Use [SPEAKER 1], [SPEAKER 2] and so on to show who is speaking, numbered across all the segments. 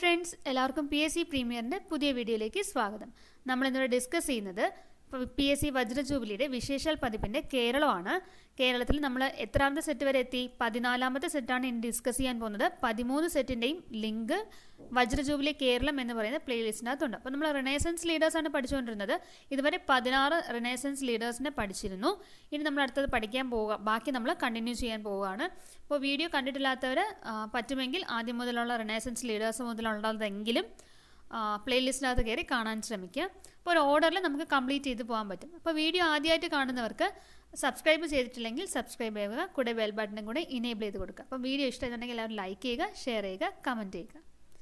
[SPEAKER 1] friends എല്ലാവർക്കും P S C പ്രീമിയറിൻ്റെ പുതിയ വീഡിയോയിലേക്ക് സ്വാഗതം നമ്മൾ ഇന്നിവിടെ ഡിസ്കസ് ചെയ്യുന്നത് പി എസ് സി വജ്രജൂബിലിയുടെ വിശേഷാൽ പതിപ്പിൻ്റെ കേരളമാണ് കേരളത്തിൽ നമ്മൾ എത്രാമത്തെ സെറ്റ് വരെ എത്തി പതിനാലാമത്തെ സെറ്റാണ് ഇനി ഡിസ്കസ് ചെയ്യാൻ പോകുന്നത് പതിമൂന്ന് സെറ്റിൻ്റെയും ലിങ്ക് വജ്രജൂബിലി കേരളം എന്ന് പറയുന്ന പ്ലേലിസ്റ്റിനകത്തുണ്ട് അപ്പോൾ നമ്മൾ റിനേസൻസ് ലീഡേഴ്സാണ് പഠിച്ചുകൊണ്ടിരുന്നത് ഇതുവരെ പതിനാറ് റിനേസൻസ് ലീഡേഴ്സിനെ പഠിച്ചിരുന്നു ഇനി നമ്മൾ അടുത്തത് പഠിക്കാൻ പോവുക ബാക്കി നമ്മൾ കണ്ടിന്യൂ ചെയ്യാൻ പോവുകയാണ് അപ്പോൾ വീഡിയോ കണ്ടിട്ടില്ലാത്തവർ പറ്റുമെങ്കിൽ ആദ്യം മുതലുള്ള റിനേസൻസ് ലീഡേഴ്സ് മുതലുള്ളതെങ്കിലും പ്ലേലിസ്റ്റിനകത്ത് കയറി കാണാൻ ശ്രമിക്കുക അപ്പോൾ ഒരു ഓർഡറിൽ നമുക്ക് കംപ്ലീറ്റ് ചെയ്ത് പോകാൻ പറ്റും അപ്പോൾ വീഡിയോ ആദ്യമായിട്ട് കാണുന്നവർക്ക് സബ്സ്ക്രൈബ് ചെയ്തിട്ടില്ലെങ്കിൽ സബ്സ്ക്രൈബ് ചെയ്യുക കൂടെ ബെൽ ബട്ടണും കൂടെ ഇനേബിൾ ചെയ്ത് കൊടുക്കുക അപ്പോൾ വീഡിയോ ഇഷ്ടമായിട്ടുണ്ടെങ്കിൽ എല്ലാവരും ലൈക്ക് ചെയ്യുക ഷെയർ ചെയ്യുക കമൻറ്റ് ചെയ്യുക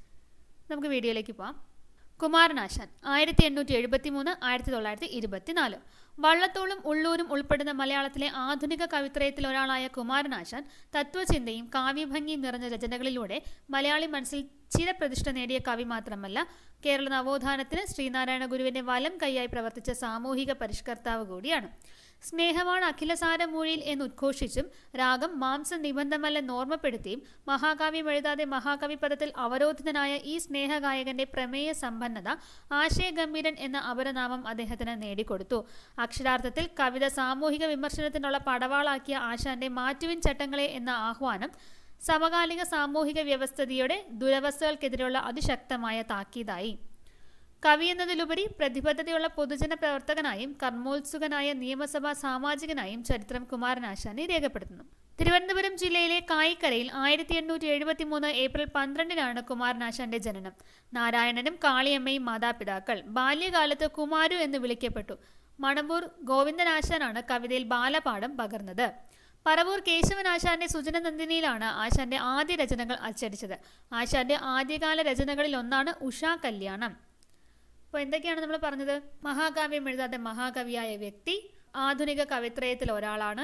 [SPEAKER 1] നമുക്ക് വീഡിയോയിലേക്ക് പോകാം കുമാരനാശാൻ ആയിരത്തി എണ്ണൂറ്റി എഴുപത്തി മൂന്ന് ആയിരത്തി തൊള്ളായിരത്തി ഇരുപത്തിനാല് വള്ളത്തോളും ഉള്ളൂരും ഉൾപ്പെടുന്ന മലയാളത്തിലെ ആധുനിക കവിത്രയത്തിൽ ഒരാളായ കുമാരനാശാൻ തത്വചിന്തയും കാവ്യഭംഗിയും നിറഞ്ഞ രചനകളിലൂടെ മലയാളി മനസ്സിൽ ചിരപ്രതിഷ്ഠ നേടിയ കവി മാത്രമല്ല കേരള നവോത്ഥാനത്തിന് ശ്രീനാരായണ ഗുരുവിന്റെ വലം കൈയായി പ്രവർത്തിച്ച സാമൂഹിക പരിഷ്കർത്താവ് കൂടിയാണ് സ്നേഹമാണ് അഖിലസാരമൂഴിയിൽ എന്ന് ഉദ്ഘോഷിച്ചും രാഗം മാംസ നിബന്ധമല്ലെന്ന് ഓർമ്മപ്പെടുത്തിയും മഹാകാവ്യം എഴുതാതെ മഹാകവി പദത്തിൽ അവരോധിതനായ ഈ സ്നേഹഗായകന്റെ പ്രമേയ സമ്പന്നത ആശയഗംഭീരൻ എന്ന അപരനാമം അദ്ദേഹത്തിന് നേടിക്കൊടുത്തു അക്ഷരാർത്ഥത്തിൽ കവിത സാമൂഹിക വിമർശനത്തിനുള്ള പടവാളാക്കിയ ആശാന്റെ മാറ്റുവിൻ ചട്ടങ്ങളെ എന്ന ആഹ്വാനം സമകാലിക സാമൂഹിക വ്യവസ്ഥിതിയുടെ ദുരവസ്ഥകൾക്കെതിരെയുള്ള അതിശക്തമായ താക്കീതായി കവി എന്നതിലുപരി പ്രതിബദ്ധതയുള്ള പൊതുജന പ്രവർത്തകനായും കർമ്മോത്സുകനായ നിയമസഭാ സാമാജികനായും ചരിത്രം കുമാരനാശാനെ രേഖപ്പെടുത്തുന്നു തിരുവനന്തപുരം ജില്ലയിലെ കായിക്കരയിൽ ആയിരത്തി എണ്ണൂറ്റി എഴുപത്തി മൂന്ന് ഏപ്രിൽ പന്ത്രണ്ടിനാണ് കുമാരനാശാന്റെ ജനനം നാരായണനും കാളിയമ്മയും മാതാപിതാക്കൾ ബാല്യകാലത്ത് കുമാരു എന്ന് വിളിക്കപ്പെട്ടു മണമ്പൂർ ഗോവിന്ദനാശാനാണ് കവിതയിൽ ബാലപാഠം പകർന്നത് പറവൂർ കേശവനാശാന്റെ സുജനനന്ദിനിയിലാണ് ആശാന്റെ ആദ്യ രചനകൾ അച്ചടിച്ചത് ആശാന്റെ ആദ്യകാല രചനകളിൽ ഒന്നാണ് ഉഷാ കല്യാണം അപ്പോൾ എന്തൊക്കെയാണ് നമ്മൾ പറഞ്ഞത് മഹാകാവ്യം എഴുതാതെ മഹാകവിയായ വ്യക്തി ആധുനിക കവിത്രയത്തിൽ ഒരാളാണ്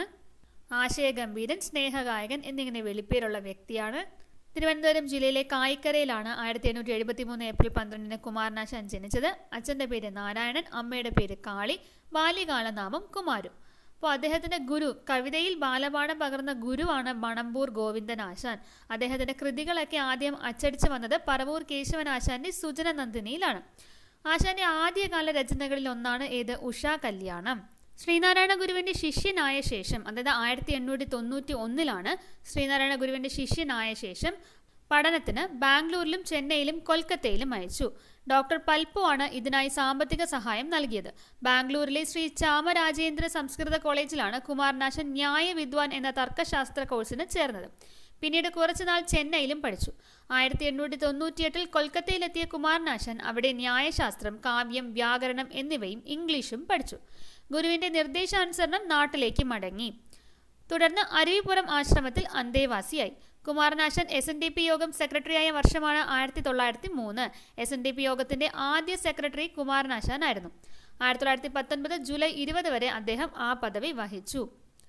[SPEAKER 1] ആശയഗംഭീരൻ സ്നേഹഗായകൻ എന്നിങ്ങനെ വെളിപ്പേരുള്ള വ്യക്തിയാണ് തിരുവനന്തപുരം ജില്ലയിലെ കായിക്കരയിലാണ് ആയിരത്തി എണ്ണൂറ്റി എഴുപത്തി മൂന്ന് ഏപ്രിൽ പന്ത്രണ്ടിന് കുമാരനാശാൻ ജനിച്ചത് അച്ഛൻ്റെ പേര് നാരായണൻ അമ്മയുടെ പേര് കാളി ബാല്യകാലനാമം കുമാരു അപ്പോൾ അദ്ദേഹത്തിന്റെ ഗുരു കവിതയിൽ ബാലപാഠം പകർന്ന ഗുരുവാണ് മണമ്പൂർ ഗോവിന്ദനാശാൻ അദ്ദേഹത്തിന്റെ കൃതികളൊക്കെ ആദ്യം അച്ചടിച്ചു വന്നത് പറവൂർ കേശവനാശാന്റെ സുജന നന്ദിനിയിലാണ് ആശാന്റെ ആദ്യകാല രചനകളിൽ ഒന്നാണ് ഏത് ഉഷാ കല്യാണം ശ്രീനാരായണ ഗുരുവിന്റെ ശിഷ്യനായ ശേഷം അതായത് ആയിരത്തി എണ്ണൂറ്റി തൊണ്ണൂറ്റി ഒന്നിലാണ് ശ്രീനാരായണ ഗുരുവിന്റെ ശിഷ്യനായ ശേഷം പഠനത്തിന് ബാംഗ്ലൂരിലും ചെന്നൈയിലും കൊൽക്കത്തയിലും അയച്ചു ഡോക്ടർ പൽപ്പു ആണ് ഇതിനായി സാമ്പത്തിക സഹായം നൽകിയത് ബാംഗ്ലൂരിലെ ശ്രീ ചാമരാജേന്ദ്ര സംസ്കൃത കോളേജിലാണ് കുമാരനാശൻ ന്യായ വിദ്വാൻ എന്ന തർക്കശാസ്ത്ര കോഴ്സിന് ചേർന്നത് പിന്നീട് കുറച്ചുനാൾ ചെന്നൈയിലും പഠിച്ചു ആയിരത്തി എണ്ണൂറ്റി തൊണ്ണൂറ്റിയെട്ടിൽ കൊൽക്കത്തയിലെത്തിയ കുമാരനാശൻ അവിടെ ന്യായശാസ്ത്രം കാവ്യം വ്യാകരണം എന്നിവയും ഇംഗ്ലീഷും പഠിച്ചു ഗുരുവിന്റെ നിർദ്ദേശാനുസരണം നാട്ടിലേക്ക് മടങ്ങി തുടർന്ന് അരുവിപുരം ആശ്രമത്തിൽ അന്തേവാസിയായി Kumaranasan S N D P Yogam സെക്രട്ടറിയായ വർഷമാണ് ആയിരത്തി തൊള്ളായിരത്തി മൂന്ന് എസ് എൻ ഡി പി യോഗത്തിന്റെ ആദ്യ സെക്രട്ടറി കുമാരനാശാൻ ആയിരുന്നു ആയിരത്തി തൊള്ളായിരത്തി പത്തൊൻപത് ജൂലൈ ഇരുപത് വരെ അദ്ദേഹം ആ പദവി വഹിച്ചു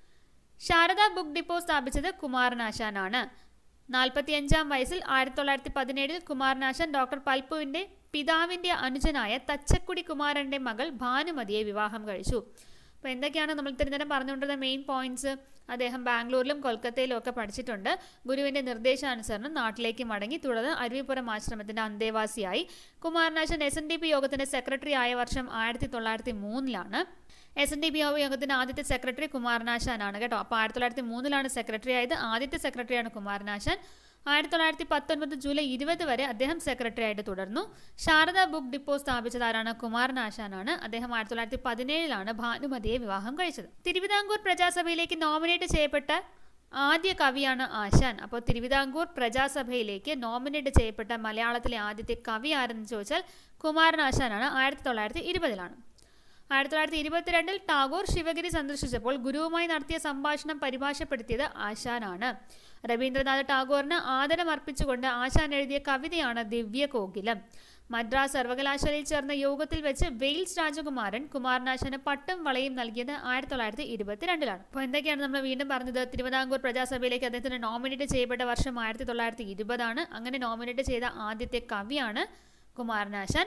[SPEAKER 1] ശാരദ ബുക്ക് ഡിപ്പോ സ്ഥാപിച്ചത് കുമാരനാശാനാണ് നാൽപ്പത്തിയഞ്ചാം വയസ്സിൽ ആയിരത്തി തൊള്ളായിരത്തി പതിനേഴിൽ കുമാരനാശൻ ഡോക്ടർ പൽപ്പുവിന്റെ പിതാവിന്റെ അനുജനായ തച്ചക്കുടി കുമാരന്റെ മകൾ ഭാനുമതിയെ വിവാഹം കഴിച്ചു അപ്പോൾ എന്തൊക്കെയാണ് നമ്മൾ ഇത്രയും നേരം പറഞ്ഞുകൊണ്ടിരുന്ന മെയിൻ പോയിന്റ്സ് അദ്ദേഹം ബാംഗ്ലൂരിലും കൊൽക്കത്തയിലും ഒക്കെ പഠിച്ചിട്ടുണ്ട് ഗുരുവിന്റെ നിർദ്ദേശാനുസരണം നാട്ടിലേക്ക് മടങ്ങി തുടർന്ന് അരുവിപുരം ആശ്രമത്തിന്റെ അന്തേവാസിയായി Kumaranasan S N D P യോഗത്തിന്റെ സെക്രട്ടറി ആയ വർഷം ആയിരത്തി തൊള്ളായിരത്തി മൂന്നിലാണ് എസ് എൻ ഡി പി യോഗത്തിന്റെ ആദ്യത്തെ സെക്രട്ടറി കുമാരനാശാനാണ് കേട്ടോ അപ്പോൾ ആയിരത്തി തൊള്ളായിരത്തി മൂന്നിലാണ് സെക്രട്ടറി ആയത് ആദ്യത്തെ സെക്രട്ടറിയാണ് കുമാരനാശാൻ ആയിരത്തി തൊള്ളായിരത്തി പത്തൊൻപത് ജൂലൈ ഇരുപത് വരെ അദ്ദേഹം സെക്രട്ടറി ആയിട്ട് തുടർന്നു ശാരദ ബുക്ക് ഡിപ്പോ സ്ഥാപിച്ചത് ആരാണ് കുമാരനാശാനാണ് അദ്ദേഹം ആയിരത്തി തൊള്ളായിരത്തി പതിനേഴിലാണ് ഭാനുമതിയെ വിവാഹം കഴിച്ചത് തിരുവിതാംകൂർ പ്രജാസഭയിലേക്ക് നോമിനേറ്റ് ചെയ്യപ്പെട്ട ആദ്യ കവിയാണ് ആശാൻ അപ്പോൾ തിരുവിതാംകൂർ പ്രജാസഭയിലേക്ക് നോമിനേറ്റ് ചെയ്യപ്പെട്ട മലയാളത്തിലെ ആദ്യത്തെ കവി ആരെന്ന് ചോദിച്ചാൽ കുമാരനാശാനാണ് ആയിരത്തി തൊള്ളായിരത്തി ഇരുപതിലാണ് ആയിരത്തി തൊള്ളായിരത്തി ഇരുപത്തിരണ്ടിൽ ടാഗോർ ശിവഗിരി സന്ദർശിച്ചപ്പോൾ ഗുരുവുമായി നടത്തിയ സംഭാഷണം പരിഭാഷപ്പെടുത്തിയത് ആശാനാണ് രവീന്ദ്രനാഥ് ടാഗോറിന് ആദരം അർപ്പിച്ചുകൊണ്ട് ആശാൻ എഴുതിയ കവിതയാണ് ദിവ്യ കോകിലം മദ്രാസ് സർവകലാശാലയിൽ ചേർന്ന യോഗത്തിൽ വെച്ച് വെയിൽസ് രാജകുമാരൻ കുമാരനാശന് പട്ടും വളയും നൽകിയത് ആയിരത്തി തൊള്ളായിരത്തി ഇരുപത്തിരണ്ടിലാണ് അപ്പോൾ എന്തൊക്കെയാണ് നമ്മൾ വീണ്ടും പറഞ്ഞത് തിരുവിതാംകൂർ പ്രജാസഭയിലേക്ക് അദ്ദേഹത്തിന് നോമിനേറ്റ് ചെയ്യപ്പെട്ട വർഷം ആയിരത്തി തൊള്ളായിരത്തി ഇരുപതാണ് അങ്ങനെ നോമിനേറ്റ് ചെയ്ത ആദ്യത്തെ കവിയാണ് കുമാരനാശാൻ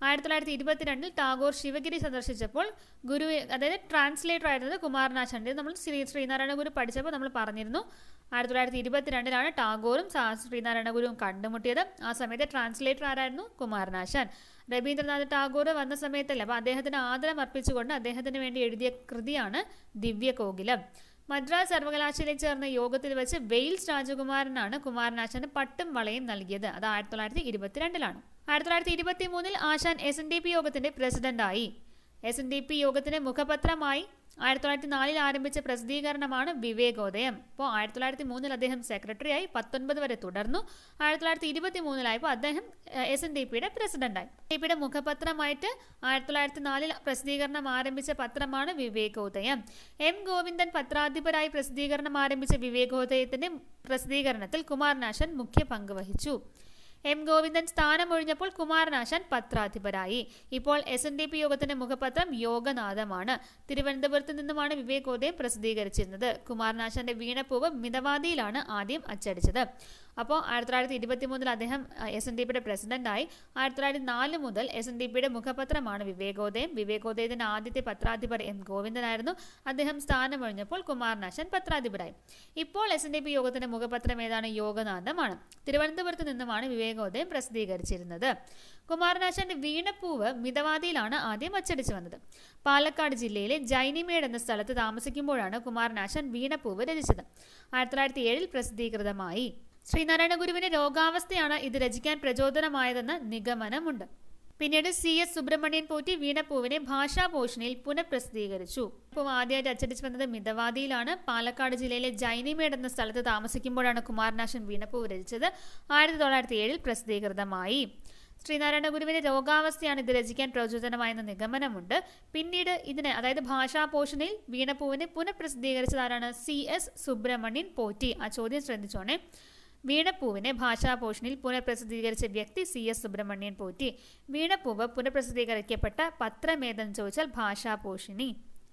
[SPEAKER 1] ആയിരത്തി തൊള്ളായിരത്തി ഇരുപത്തിരണ്ടിൽ ടാഗോർ ശിവഗിരി സന്ദർശിച്ചപ്പോൾ ഗുരു അതായത് ട്രാൻസ്ലേറ്റർ ആയിരുന്നത് കുമാരനാശാന്റെ നമ്മൾ ശ്രീ ശ്രീനാരായണ ഗുരു പഠിച്ചപ്പോൾ നമ്മൾ പറഞ്ഞിരുന്നു ആയിരത്തി തൊള്ളായിരത്തി ഇരുപത്തിരണ്ടിലാണ് ടാഗോറും ശ്രീനാരായണ ഗുരുവും കണ്ടുമുട്ടിയത് ആ സമയത്ത് ട്രാൻസ്ലേറ്റർ ആരായിരുന്നു കുമാരനാശാൻ രവീന്ദ്രനാഥ് ടാഗോർ വന്ന സമയത്തല്ല അപ്പോൾ അദ്ദേഹത്തിന് ആദരം അർപ്പിച്ചുകൊണ്ട് അദ്ദേഹത്തിന് വേണ്ടി എഴുതിയ കൃതിയാണ് ദിവ്യകോകിലം മദ്രാസ് സർവകലാശാലയിൽ ചേർന്ന യോഗത്തിൽ വെച്ച് വെയിൽസ് രാജകുമാരനാണ് കുമാരനാശാന് പട്ടും വളയും നൽകിയത് അത് ആയിരത്തി തൊള്ളായിരത്തി ഇരുപത്തിരണ്ടിലാണ് ആയിരത്തി തൊള്ളായിരത്തി ഇരുപത്തി മൂന്നിൽ Asan S N D P യോഗത്തിന്റെ പ്രസിഡന്റായി എസ് എൻ ഡി പി യോഗത്തിന്റെ മുഖപത്രമായി ആയിരത്തി തൊള്ളായിരത്തി നാലിൽ ആരംഭിച്ച പ്രസിദ്ധീകരണമാണ് വിവേകോദയം അപ്പോൾ ആയിരത്തി തൊള്ളായിരത്തി മൂന്നിൽ അദ്ദേഹം സെക്രട്ടറിയായി പത്തൊൻപത് വരെ തുടർന്നു ആയിരത്തി തൊള്ളായിരത്തി ഇരുപത്തി മൂന്നിലായപ്പോൾ അദ്ദേഹം എസ് എൻ ഡി പിയുടെ പ്രസിഡന്റായി ഡി പിയുടെ മുഖപത്രമായിട്ട് ആയിരത്തി തൊള്ളായിരത്തി നാലിൽ പ്രസിദ്ധീകരണം ആരംഭിച്ച പത്രമാണ് വിവേകോദയം എം ഗോവിന്ദൻ പത്രാധിപരായി പ്രസിദ്ധീകരണം ആരംഭിച്ച വിവേകോദയത്തിന്റെ പ്രസിദ്ധീകരണത്തിൽ കുമാരനാശൻ മുഖ്യ പങ്ക് വഹിച്ചു എം ഗോവിന്ദൻ സ്ഥാനമൊഴിഞ്ഞപ്പോൾ കുമാരനാശാൻ പത്രാധിപരായി ഇപ്പോൾ എസ് എൻ ഡി പി യോഗത്തിന്റെ മുഖപത്രം യോഗനാഥമാണ് തിരുവനന്തപുരത്ത് നിന്നുമാണ് വിവേകോദയം പ്രസിദ്ധീകരിച്ചിരുന്നത് കുമാരനാശാന്റെ വീണപ്പൂവ് മിതവാദിയിലാണ് ആദ്യം അച്ചടിച്ചത് അപ്പോൾ ആയിരത്തി തൊള്ളായിരത്തി ഇരുപത്തി മൂന്നിൽ അദ്ദേഹം എസ് എൻ ഡി പിയുടെ പ്രസിഡന്റായി ആയിരത്തി തൊള്ളായിരത്തി നാല് മുതൽ എസ് എൻ ഡി പിയുടെ മുഖപത്രമാണ് വിവേകോദയം വിവേകോദയത്തിന്റെ ആദ്യത്തെ പത്രാധിപർ എം ഗോവിന്ദനായിരുന്നു അദ്ദേഹം സ്ഥാനമൊഴിഞ്ഞപ്പോൾ കുമാരനാശൻ പത്രാധിപരായി ഇപ്പോൾ എസ് എൻ ഡി പി യോഗത്തിന്റെ മുഖപത്രം ഏതാണ് യോഗനാഥമാണ് തിരുവനന്തപുരത്ത് നിന്നുമാണ് വിവേകോദയം പ്രസിദ്ധീകരിച്ചിരുന്നത് കുമാരനാശാന്റെ വീണപ്പൂവ് മിതവാദിയിലാണ് ആദ്യം അച്ചടിച്ചു വന്നത് പാലക്കാട് ജില്ലയിലെ ജൈനിമേഡ് എന്ന സ്ഥലത്ത് താമസിക്കുമ്പോഴാണ് കുമാരനാശാൻ വീണപ്പൂവ് രചിച്ചത് ആയിരത്തി തൊള്ളായിരത്തി ഏഴിൽ പ്രസിദ്ധീകൃതമായി ശ്രീനാരായണ ഗുരുവിന്റെ രോഗാവസ്ഥയാണ് ഇത് രചിക്കാൻ പ്രചോദനമായതെന്ന് നിഗമനമുണ്ട് പിന്നീട് സി എസ് സുബ്രഹ്മണ്യൻ പോറ്റി വീണപ്പൂവിനെ ഭാഷാപോഷണിയിൽ പുനഃപ്രസിദ്ധീകരിച്ചു ഇപ്പോൾ ആദ്യമായിട്ട് അച്ചടിച്ചു വന്നത് മിതവാദിയിലാണ് പാലക്കാട് ജില്ലയിലെ ജൈനിമേഡ് എന്ന സ്ഥലത്ത് താമസിക്കുമ്പോഴാണ് കുമാരനാശൻ വീണപ്പൂവ് രചിച്ചത് ആയിരത്തി തൊള്ളായിരത്തി ഏഴിൽ പ്രസിദ്ധീകൃതമായി ശ്രീനാരായണ ഗുരുവിന്റെ രോഗാവസ്ഥയാണ് ഇത് രചിക്കാൻ പ്രചോദനമായെന്ന നിഗമനമുണ്ട് പിന്നീട് ഇതിന് അതായത് ഭാഷാപോഷണിൽ വീണപ്പൂവിനെ പുനഃപ്രസിദ്ധീകരിച്ചതാരാണ് സി എസ് സുബ്രഹ്മണ്യൻ പോറ്റി ആ ചോദ്യം ശ്രദ്ധിച്ചോണേ വീണപ്പൂവിനെ ഭാഷാപോഷണിൽ പുനഃപ്രസിദ്ധീകരിച്ച വ്യക്തി സി എസ് സുബ്രഹ്മണ്യൻ പോറ്റി വീണപ്പൂവ് പുനഃപ്രസിദ്ധീകരിക്കപ്പെട്ട പത്രമേതെന്ന് ചോദിച്ചാൽ ഭാഷാപോഷിണി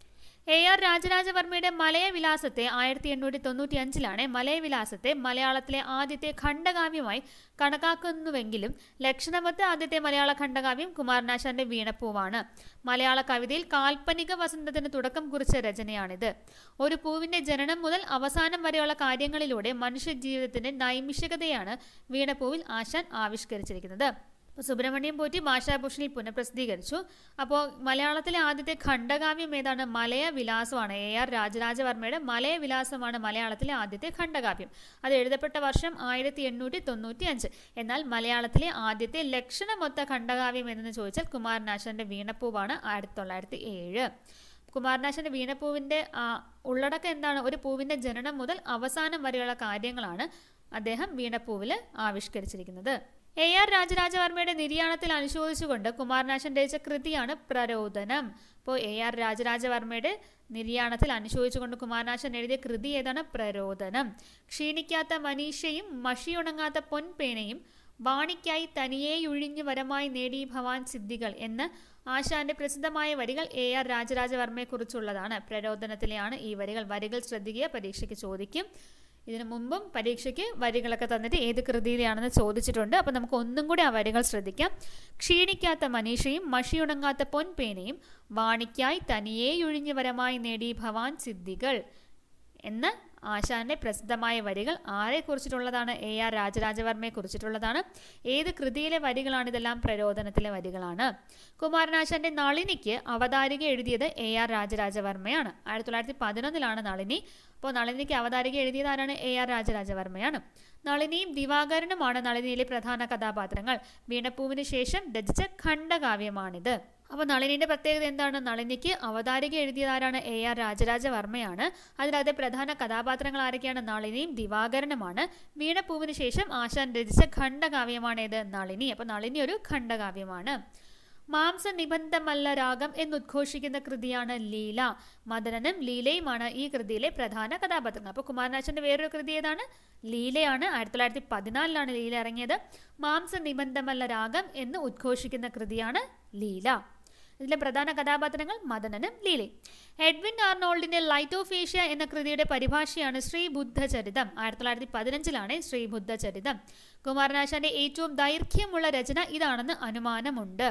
[SPEAKER 1] എ ആർ രാജരാജവർമ്മയുടെ മലയവിലാസത്തെ ആയിരത്തി എണ്ണൂറ്റി തൊണ്ണൂറ്റി അഞ്ചിലാണ് മലയവിലാസത്തെ മലയാളത്തിലെ ആദ്യത്തെ ഖണ്ഡകാവ്യമായി കണക്കാക്കുന്നുവെങ്കിലും ലക്ഷണമൊത്ത ആദ്യത്തെ മലയാള ഖണ്ഡകാവ്യം കുമാരനാശാന്റെ വീണപ്പൂവാണ് മലയാള കവിതയിൽ കാൽപ്പനിക വസന്തത്തിന് തുടക്കം കുറിച്ച രചനയാണിത് ഒരു പൂവിന്റെ ജനനം മുതൽ അവസാനം വരെയുള്ള കാര്യങ്ങളിലൂടെ മനുഷ്യ ജീവിതത്തിന്റെ നൈമിഷികതയാണ് വീണപ്പൂവിൽ ആശാൻ ആവിഷ്കരിച്ചിരിക്കുന്നത് അപ്പോൾ സുബ്രഹ്മണ്യം പോറ്റി ഭാഷാഭൂഷണിൽ പുനഃപ്രസിദ്ധീകരിച്ചു അപ്പോൾ മലയാളത്തിലെ ആദ്യത്തെ ഖണ്ഡകാവ്യം ഏതാണ് മലയ വിലാസമാണ് എ ആർ രാജരാജവർമ്മയുടെ മലയ വിലാസമാണ് മലയാളത്തിലെ ആദ്യത്തെ ഖണ്ഡകാവ്യം അത് എഴുതപ്പെട്ട വർഷം ആയിരത്തി എണ്ണൂറ്റി തൊണ്ണൂറ്റി അഞ്ച് എന്നാൽ മലയാളത്തിലെ ആദ്യത്തെ ലക്ഷണമൊത്ത ഖണ്ഡകാവ്യം എന്ന് ചോദിച്ചാൽ കുമാരനാശാന്റെ വീണപ്പൂവാണ് ആയിരത്തി തൊള്ളായിരത്തി ഏഴ് കുമാരനാശന്റെ വീണപ്പൂവിന്റെ ഉള്ളടക്കം എന്താണ് ഒരു പൂവിന്റെ ജനനം മുതൽ അവസാനം വരെയുള്ള കാര്യങ്ങളാണ് അദ്ദേഹം വീണപ്പൂവിൽ ആവിഷ്കരിച്ചിരിക്കുന്നത് എ ആർ രാജരാജവർമ്മയുടെ നിര്യാണത്തിൽ അനുശോചിച്ചുകൊണ്ട് കുമാരനാശൻ രചിച്ച കൃതിയാണ് പ്രരോദനം ഇപ്പോൾ എ ആർ രാജരാജവർമ്മയുടെ നിര്യാണത്തിൽ അനുശോചിച്ചുകൊണ്ട് കുമാരനാശൻ എഴുതിയ കൃതി ഏതാണ് പ്രരോദനം ക്ഷീണിക്കാത്ത മനീഷയും മഷിയുണങ്ങാത്ത പൊൻപേനയും വാണിക്കായി തനിയേയൊഴിഞ്ഞു വരമായി നേടി ഭവാൻ സിദ്ധികൾ എന്ന് ആശാന്റെ പ്രസിദ്ധമായ വരികൾ എ ആർ രാജരാജവർമ്മയെക്കുറിച്ചുള്ളതാണ് പ്രരോദനത്തിലെയാണ് ഈ വരികൾ വരികൾ ശ്രദ്ധിക്കുക പരീക്ഷയ്ക്ക് ചോദിക്കും ഇതിനു മുമ്പും പരീക്ഷയ്ക്ക് വരികളൊക്കെ തന്നിട്ട് ഏത് കൃതിയിലാണെന്ന് ചോദിച്ചിട്ടുണ്ട് അപ്പം നമുക്ക് ഒന്നും കൂടി ആ വരികൾ ശ്രദ്ധിക്കാം ക്ഷീണിക്കാത്ത മനീഷയും മഷിയുണങ്ങാത്ത പൊൻപേനയും വാണിക്കായി തനിയേയൊഴിഞ്ഞു വരമായി നേടി ഭവാൻ സിദ്ധികൾ എന്ന ആശാന്റെ പ്രസിദ്ധമായ വരികൾ ആരെ കുറിച്ചിട്ടുള്ളതാണ് എ ആർ രാജരാജവർമ്മയെ കുറിച്ചിട്ടുള്ളതാണ് ഏത് കൃതിയിലെ വരികളാണ് ഇതെല്ലാം പ്രരോദനത്തിലെ വരികളാണ് കുമാരനാശാന്റെ നളിനിക്ക് അവതാരിക എഴുതിയത് എ ആർ രാജരാജവർമ്മയാണ് ആയിരത്തി തൊള്ളായിരത്തി പതിനൊന്നിലാണ് നളിനി അപ്പോൾ നളിനിക്ക് അവതാരിക എഴുതിയത് ആരാണ് എ ആർ രാജരാജവർമ്മയാണ് നളിനിയും ദിവാകരനുമാണ് നളിനിയിലെ പ്രധാന കഥാപാത്രങ്ങൾ വീണപ്പൂവിന് ശേഷം രചിച്ച ഖണ്ഡകാവ്യമാണിത് അപ്പോൾ നളിനിയുടെ പ്രത്യേകത എന്താണ് നളിനിക്ക് അവതാരിക എഴുതിയതാരാണ് എ ആർ രാജരാജവർമ്മയാണ് അതിനകത്തെ പ്രധാന കഥാപാത്രങ്ങൾ ആരൊക്കെയാണ് നളിനിയും ദിവാകരനുമാണ് വീണപ്പൂവിന് ശേഷം ആശാൻ രചിച്ച ഖണ്ഡകാവ്യമാണേത് നളിനി അപ്പോൾ നളിനി ഒരു ഖണ്ഡകാവ്യമാണ് മാംസ നിബന്ധമല്ല രാഗം എന്നുദ്ഘോഷിക്കുന്ന കൃതിയാണ് ലീല മദനനും ലീലയുമാണ് ഈ കൃതിയിലെ പ്രധാന കഥാപാത്രങ്ങൾ അപ്പോൾ കുമാരനാശന്റെ വേറൊരു കൃതി ഏതാണ് ലീലയാണ് ആയിരത്തി തൊള്ളായിരത്തി പതിനാലിലാണ് ലീല ഇറങ്ങിയത് മാംസ നിബന്ധമല്ല രാഗം എന്ന് ഉദ്ഘോഷിക്കുന്ന കൃതിയാണ് ലീല ഇതിലെ പ്രധാന കഥാപാത്രങ്ങൾ മദനനും ലീലയും എഡ്വിൻ ആർണോൾഡിന്റെ ലൈറ്റ് ഓഫ് ഏഷ്യ എന്ന കൃതിയുടെ പരിഭാഷയാണ് ശ്രീ ബുദ്ധചരിതം ആയിരത്തി തൊള്ളായിരത്തി പതിനഞ്ചിലാണ് ശ്രീ ബുദ്ധചരിതം കുമാരനാശാന്റെ ഏറ്റവും ദൈർഘ്യമുള്ള രചന ഇതാണെന്ന് അനുമാനമുണ്ട്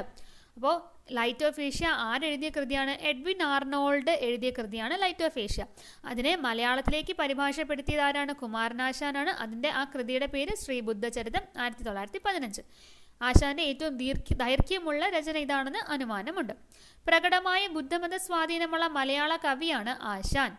[SPEAKER 1] അപ്പോൾ ലൈറ്റ് ഓഫ് ഏഷ്യ ആരെഴുതിയ കൃതിയാണ് എഡ്വിൻ ആർണോൾഡ് എഴുതിയ കൃതിയാണ് ലൈറ്റ് ഓഫ് ഏഷ്യ അതിനെ മലയാളത്തിലേക്ക് പരിഭാഷപ്പെടുത്തിയത് ആരാണ് കുമാരനാശാനാണ് അതിൻ്റെ ആ കൃതിയുടെ പേര് ശ്രീ ബുദ്ധചരിതം ആയിരത്തി തൊള്ളായിരത്തി പതിനഞ്ച് ആശാന്റെ ഏറ്റവും ദീർഘ ദൈർഘ്യമുള്ള രചന ഇതാണെന്ന് അനുമാനമുണ്ട് പ്രകടമായ ബുദ്ധമത സ്വാധീനമുള്ള മലയാള കവിയാണ് ആശാൻ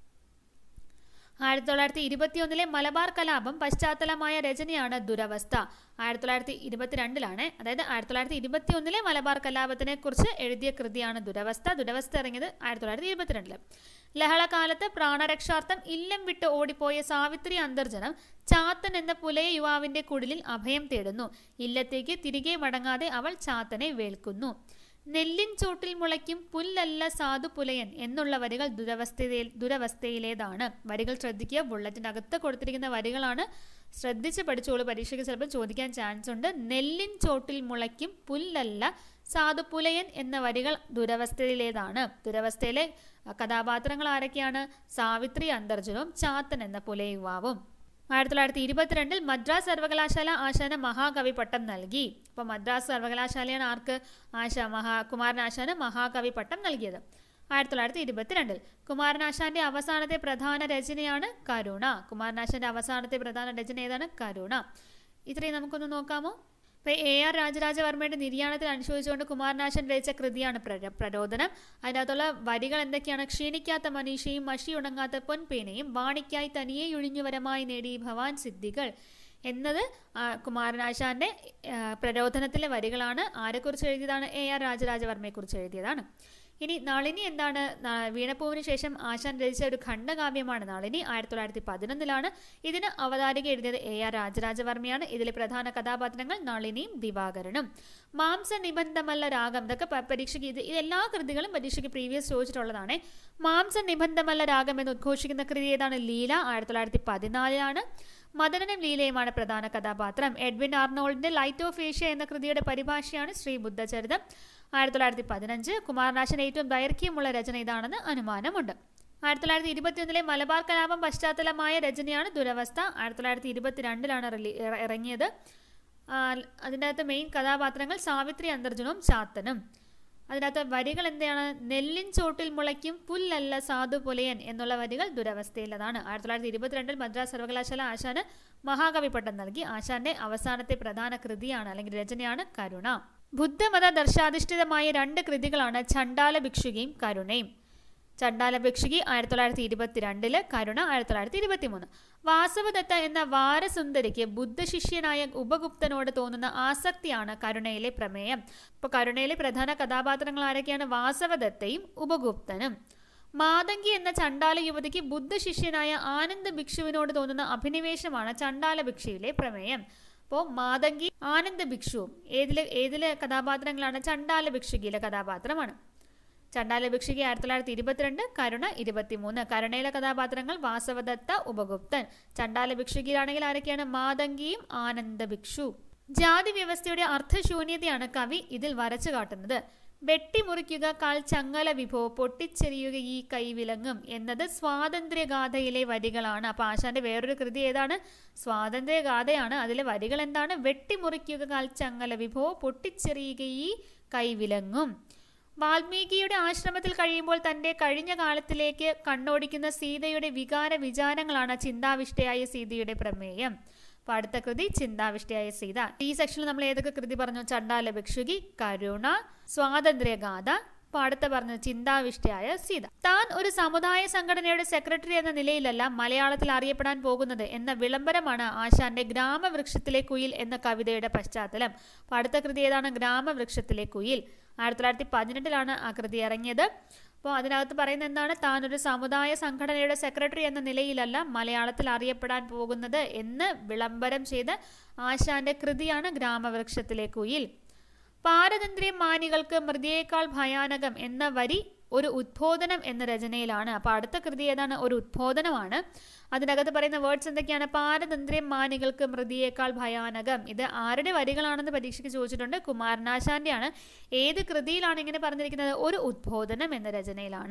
[SPEAKER 1] ആയിരത്തി തൊള്ളായിരത്തി ഇരുപത്തിയൊന്നിലെ മലബാർ കലാപം പശ്ചാത്തലമായ രചനയാണ് ദുരവസ്ഥ ആയിരത്തി തൊള്ളായിരത്തി ഇരുപത്തിരണ്ടിലാണ് അതായത് ആയിരത്തി തൊള്ളായിരത്തി ഇരുപത്തിയൊന്നിലെ മലബാർ കലാപത്തിനെ കുറിച്ച് എഴുതിയ കൃതിയാണ് ദുരവസ്ഥ ദുരവസ്ഥ ഇറങ്ങിയത് ആയിരത്തി തൊള്ളായിരത്തി ഇരുപത്തിരണ്ടില് ലഹളകാലത്ത് പ്രാണരക്ഷാർത്ഥം ഇല്ലം വിട്ട് ഓടിപ്പോയ സാവിത്രി അന്തർജനം ചാത്തൻ എന്ന പുലയ യുവാവിന്റെ കുടിലിൽ അഭയം തേടുന്നു ഇല്ലത്തേക്ക് തിരികെ മടങ്ങാതെ അവൾ ചാത്തനെ വേൾക്കുന്നു നെല്ലിൻ ചോട്ടിൽ മുളയ്ക്കും പുല്ലല്ല സാധു പുലയൻ എന്നുള്ള വരികൾ ദുരവസ്ഥയിൽ ദുരവസ്ഥയിലേതാണ് വരികൾ ശ്രദ്ധിക്കുക ബുള്ളറ്റിൻ്റെ അകത്ത് കൊടുത്തിരിക്കുന്ന വരികളാണ് ശ്രദ്ധിച്ച് പഠിച്ചോളൂ പരീക്ഷയ്ക്ക് ചിലപ്പോൾ ചോദിക്കാൻ ചാൻസ് ഉണ്ട് നെല്ലിൻ ചോട്ടിൽ മുളയ്ക്കും പുല്ലല്ല സാധു പുലയൻ എന്ന വരികൾ ദുരവസ്ഥയിലേതാണ് ദുരവസ്ഥയിലെ കഥാപാത്രങ്ങൾ ആരൊക്കെയാണ് സാവിത്രി അന്തർജനവും ചാത്തൻ എന്ന പുലയ യുവാവും ആയിരത്തി തൊള്ളായിരത്തി ഇരുപത്തിരണ്ടിൽ മദ്രാസ് സർവകലാശാല ആശാന് മഹാകവി പട്ടം നൽകി അപ്പോൾ മദ്രാസ് സർവകലാശാലയാണ് ആർക്ക് ആശ മഹാ കുമാരനാശാന് മഹാകവി പട്ടം നൽകിയത് ആയിരത്തി തൊള്ളായിരത്തി ഇരുപത്തിരണ്ടിൽ കുമാരനാശാന്റെ അവസാനത്തെ പ്രധാന രചനയാണ് കരുണ കുമാരനാശാന്റെ അവസാനത്തെ പ്രധാന രചന ഏതാണ് കരുണ ഇത്രയും നമുക്കൊന്ന് നോക്കാമോ ഇപ്പൊ എ ആർ രാജരാജവർമ്മയുടെ നിര്യാണത്തിൽ അനുശോചിച്ചുകൊണ്ട് കുമാരനാശൻ രചിച്ച കൃതിയാണ് പ്ര- പ്രരോദനം അതിനകത്തുള്ള വരികൾ എന്തൊക്കെയാണ് ക്ഷീണിക്കാത്ത മനീഷയും മഷി ഉണങ്ങാത്ത പൊൻപേനയും വാണിക്കായി തനിയെ ഒഴിഞ്ഞുവരമായി നേടി ഭവാൻ സിദ്ധികൾ എന്നത് ആ, കുമാരനാശാന്റെ ആ, പ്രരോദനത്തിലെ വരികളാണ് ആരെക്കുറിച്ച് എഴുതിയതാണ് എ ആർ രാജരാജവർമ്മയെക്കുറിച്ച് എഴുതിയതാണ് ഇനി നളിനി എന്താണ് ന- വീണപ്പൂവിന് ശേഷം ആശാൻ രചിച്ച ഒരു ഖണ്ഡകാവ്യമാണ് നളിനി ആയിരത്തി തൊള്ളായിരത്തി പതിനൊന്നിലാണ് ഇതിന് അവതാരിക എഴുതിയത് എ ആർ രാജരാജവർമ്മയാണ് ഇതിലെ പ്രധാന കഥാപാത്രങ്ങൾ നളിനിയും ദിവാകരനും മാംസ നിബന്ധമല്ല രാഗം ഇതൊക്കെ പ- പരീക്ഷയ്ക്ക് ഇത് ഇത് എല്ലാ കൃതികളും പരീക്ഷയ്ക്ക് പ്രീവിയസ് ചോദിച്ചിട്ടുള്ളതാണ് മാംസ നിബന്ധമല്ല രാഗം എന്ന് ഉദ്ഘോഷിക്കുന്ന കൃതി ഏതാണ് ലീല ആയിരത്തി തൊള്ളായിരത്തി പതിനാലിലാണ് മദനനും ലീലയുമാണ് പ്രധാന കഥാപാത്രം എഡ്വിൻ ആർണോൾഡിന്റെ ലൈറ്റ് ഓഫ് ഏഷ്യ എന്ന കൃതിയുടെ പരിഭാഷയാണ് ശ്രീ ബുദ്ധചരിതം ആയിരത്തി തൊള്ളായിരത്തി പതിനഞ്ച് കുമാരനാശൻ ഏറ്റവും ദൈർഘ്യമുള്ള രചന ഇതാണെന്ന് അനുമാനമുണ്ട് ആയിരത്തി തൊള്ളായിരത്തി ഇരുപത്തിയൊന്നിലെ മലബാർ കലാപം പശ്ചാത്തലമായ രചനയാണ് ദുരവസ്ഥ ആയിരത്തി തൊള്ളായിരത്തി ഇരുപത്തിരണ്ടിലാണ് റിലീ ഇറ- ഇറങ്ങിയത് ആ, അതിൻ്റെ അകത്ത് മെയിൻ കഥാപാത്രങ്ങൾ സാവിത്രി അന്തർജനവും ചാത്തനും അതിനകത്ത് വരികൾ എന്താണ് നെല്ലിൻ ചോട്ടിൽ മുളയ്ക്കും പുല്ലല്ല സാധു പുലയൻ എന്നുള്ള വരികൾ ദുരവസ്ഥയിലതാണ് ആയിരത്തി തൊള്ളായിരത്തി ഇരുപത്തിരണ്ടിൽ മദ്രാസ് സർവകലാശാല ആശാന് മഹാകവി പട്ടം നൽകി ആശാന്റെ അവസാനത്തെ പ്രധാന കൃതിയാണ് അല്ലെങ്കിൽ രചനയാണ് കരുണ ബുദ്ധമത ദർശാധിഷ്ഠിതമായ രണ്ട് കൃതികളാണ് ചണ്ടാല ഭിക്ഷുകിയും കരുണയും ചണ്ടാല ഭിക്ഷുകി ആയിരത്തി തൊള്ളായിരത്തി ഇരുപത്തിരണ്ടില് കരുണ ആയിരത്തി തൊള്ളായിരത്തി ഇരുപത്തി മൂന്ന് വാസവദത്ത എന്ന വാരസുന്ദരിക്ക് ബുദ്ധശിഷ്യനായ ഉപഗുപ്തനോട് തോന്നുന്ന ആസക്തിയാണ് കരുണയിലെ പ്രമേയം ഇപ്പോൾ കരുണയിലെ പ്രധാന കഥാപാത്രങ്ങൾ ആരൊക്കെയാണ് വാസവദത്തയും ഉപഗുപ്തനും മാതങ്കി എന്ന ചണ്ടാല യുവതിക്ക് ബുദ്ധശിഷ്യനായ ആനന്ദ ഭിക്ഷുവിനോട് തോന്നുന്ന അഭിനിവേശമാണ് ചണ്ടാല ഭിക്ഷയിലെ പ്രമേയം അപ്പോൾ മാതങ്കി ആനന്ദ ഭിക്ഷുവും ഏതിലെ ഏതിലെ കഥാപാത്രങ്ങളാണ് ചണ്ടാല ഭിക്ഷുകിയിലെ കഥാപാത്രമാണ് ചണ്ടാല ഭിക്ഷുകി ആയിരത്തി തൊള്ളായിരത്തി ഇരുപത്തിരണ്ട് കരുണ ഇരുപത്തിമൂന്ന് കരുണയിലെ കഥാപാത്രങ്ങൾ വാസവദത്ത ഉപഗുപ്തൻ ചണ്ടാല ഭിക്ഷുകിയിലാണെങ്കിൽ ആരൊക്കെയാണ് മാതങ്കിയും ആനന്ദ ഭിക്ഷു ജാതി വ്യവസ്ഥയുടെ അർത്ഥശൂന്യതയാണ് കവി ഇതിൽ വരച്ചു കാട്ടുന്നത് വെട്ടിമുറിക്കുക കാൽ ചങ്ങല വിഭോ പൊട്ടിച്ചെറിയുക ഈ കൈവിലങ്ങും എന്നത് സ്വാതന്ത്ര്യഗാഥയിലെ വരികളാണ് അപ്പൊ ആശാന്റെ വേറൊരു കൃതി ഏതാണ് സ്വാതന്ത്ര്യഗാഥയാണ് അതിലെ വരികൾ എന്താണ് വെട്ടിമുറിക്കുക കാൽ ചങ്ങല വിഭോ പൊട്ടിച്ചെറിയുക ഈ കൈവിലങ്ങും വാൽമീകിയുടെ ആശ്രമത്തിൽ കഴിയുമ്പോൾ തന്റെ കഴിഞ്ഞ കാലത്തിലേക്ക് കണ്ണോടിക്കുന്ന സീതയുടെ വികാര വിചാരങ്ങളാണ് ചിന്താവിഷ്ടയായ സീതയുടെ പ്രമേയം അപ്പൊ അടുത്ത കൃതി ചിന്താവിഷ്ടയായ സീത ഈ സെക്ഷനിൽ നമ്മൾ ഏതൊക്കെ കൃതി പറഞ്ഞു ചണ്ടാല ഭിക്ഷുകി കരുണ സ്വാതന്ത്ര്യഗാഥ അപ്പൊ അടുത്ത പറഞ്ഞു ചിന്താവിഷ്ടയായ സീത താൻ ഒരു സമുദായ സംഘടനയുടെ സെക്രട്ടറി എന്ന നിലയിലല്ല മലയാളത്തിൽ അറിയപ്പെടാൻ പോകുന്നത് എന്ന വിളംബരമാണ് ആശാന്റെ ഗ്രാമവൃക്ഷത്തിലെ കുയിൽ എന്ന കവിതയുടെ പശ്ചാത്തലം അപ്പൊ അടുത്ത കൃതി ഏതാണ് ഗ്രാമവൃക്ഷത്തിലെ കുയിൽ ആയിരത്തി തൊള്ളായിരത്തി പതിനെട്ടിലാണ് ആ കൃതി ഇറങ്ങിയത് അപ്പോൾ അതിനകത്ത് പറയുന്നത് എന്താണ് താൻ ഒരു സമുദായ സംഘടനയുടെ സെക്രട്ടറി എന്ന നിലയിലല്ല മലയാളത്തിൽ അറിയപ്പെടാൻ പോകുന്നത് എന്ന് വിളംബരം ചെയ്ത ആശാന്റെ കൃതിയാണ് ഗ്രാമവൃക്ഷത്തിലെ കുയിൽ പാരതന്ത്ര്യം മാനികൾക്ക് മൃതിയേക്കാൾ ഭയാനകം എന്ന വരി ഒരു ഉദ്ബോധനം എന്ന രചനയിലാണ് അപ്പൊ അടുത്ത കൃതി ഏതാണ് ഒരു ഉദ്ബോധനമാണ് അതിനകത്ത് പറയുന്ന വേർഡ്സ് എന്തൊക്കെയാണ് പാരതന്ത്ര്യം മാനികൾക്ക് മൃതിയേക്കാൾ ഭയാനകം ഇത് ആരുടെ വരികളാണെന്ന് പരീക്ഷയ്ക്ക് ചോദിച്ചിട്ടുണ്ട് കുമാരനാശാന്റെയാണ് ഏത് കൃതിയിലാണ് ഇങ്ങനെ പറഞ്ഞിരിക്കുന്നത് ഒരു ഉദ്ബോധനം എന്ന രചനയിലാണ്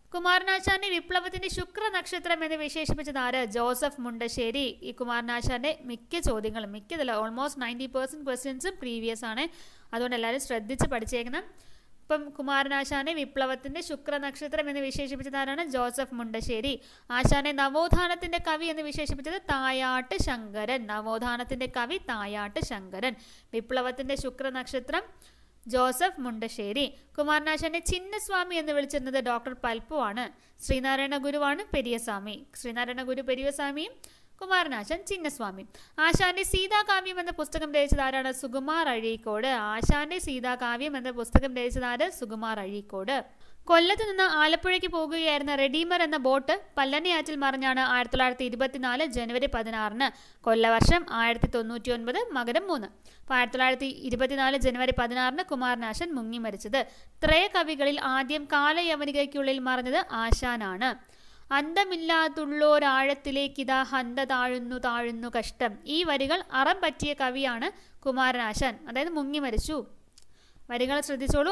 [SPEAKER 1] കുമാരനാശാന്റെ വിപ്ലവത്തിന്റെ ശുക്ര നക്ഷത്രം എന്ന് വിശേഷിപ്പിച്ചത് ആര് ജോസഫ് മുണ്ടശ്ശേരി ഈ കുമാരനാശാന്റെ മിക്ക ചോദ്യങ്ങളും മിക്കതല്ല ഓൾമോസ്റ്റ് നയൻറ്റി പെർസെന്റ് ക്വസ്റ്റ്യൻസും പ്രീവിയസ് ആണ് അതുകൊണ്ട് എല്ലാവരും ശ്രദ്ധിച്ച് പഠിച്ചേക്കണം ഇപ്പം കുമാരനാശാനെ വിപ്ലവത്തിന്റെ ശുക്ര നക്ഷത്രം എന്ന് വിശേഷിപ്പിച്ചത് ആരാണ് ജോസഫ് മുണ്ടശ്ശേരി ആശാനെ നവോത്ഥാനത്തിന്റെ കവി എന്ന് വിശേഷിപ്പിച്ചത് തായാട്ട് ശങ്കരൻ നവോത്ഥാനത്തിന്റെ കവി തായാട്ട് ശങ്കരൻ വിപ്ലവത്തിന്റെ ശുക്ര നക്ഷത്രം ജോസഫ് മുണ്ടശ്ശേരി കുമാരനാശാനെ ചിന്നസ്വാമി എന്ന് വിളിച്ചിരുന്നത് ഡോക്ടർ പൽപ്പു ആണ് ശ്രീനാരായണ ഗുരുവാണ് പെരിയസ്വാമി ശ്രീനാരായണ ഗുരു പെരിയസ്വാമിയും കുമാരനാശൻ ചിന്നസ്വാമി ആശാന്റെ സീതാകാവ്യം എന്ന പുസ്തകം രചിച്ചത് ആരാണ് സുകുമാർ അഴീക്കോട് ആശാന്റെ സീതാകാവ്യം എന്ന പുസ്തകം രചിച്ചത് ആര് സുകുമാർ അഴീക്കോട് കൊല്ലത്ത് നിന്ന് ആലപ്പുഴയ്ക്ക് പോകുകയായിരുന്ന റെഡീമർ എന്ന ബോട്ട് പല്ലനിയാറ്റിൽ മറിഞ്ഞാണ് ആയിരത്തി തൊള്ളായിരത്തി ഇരുപത്തിനാല് ജനുവരി പതിനാറിന് കൊല്ലവർഷം ആയിരത്തി തൊണ്ണൂറ്റി ഒൻപത് മകരം മൂന്ന് അപ്പോൾ ആയിരത്തി തൊള്ളായിരത്തി ഇരുപത്തിനാല് ജനുവരി പതിനാറിന് കുമാരനാശൻ മുങ്ങി മരിച്ചത് ത്രയ കവികളിൽ ആദ്യം കാലയവനികയ്ക്കുള്ളിൽ മറിഞ്ഞത് ആശാനാണ് അന്തമില്ലാതുള്ളോരാഴത്തിലേക്കിതാ ഹന്ത താഴുന്നു താഴുന്നു കഷ്ടം ഈ വരികൾ അറം പറ്റിയ കവിയാണ് കുമാരനാശാൻ അതായത് മുങ്ങി മരിച്ചു വരികൾ ശ്രദ്ധിച്ചോളൂ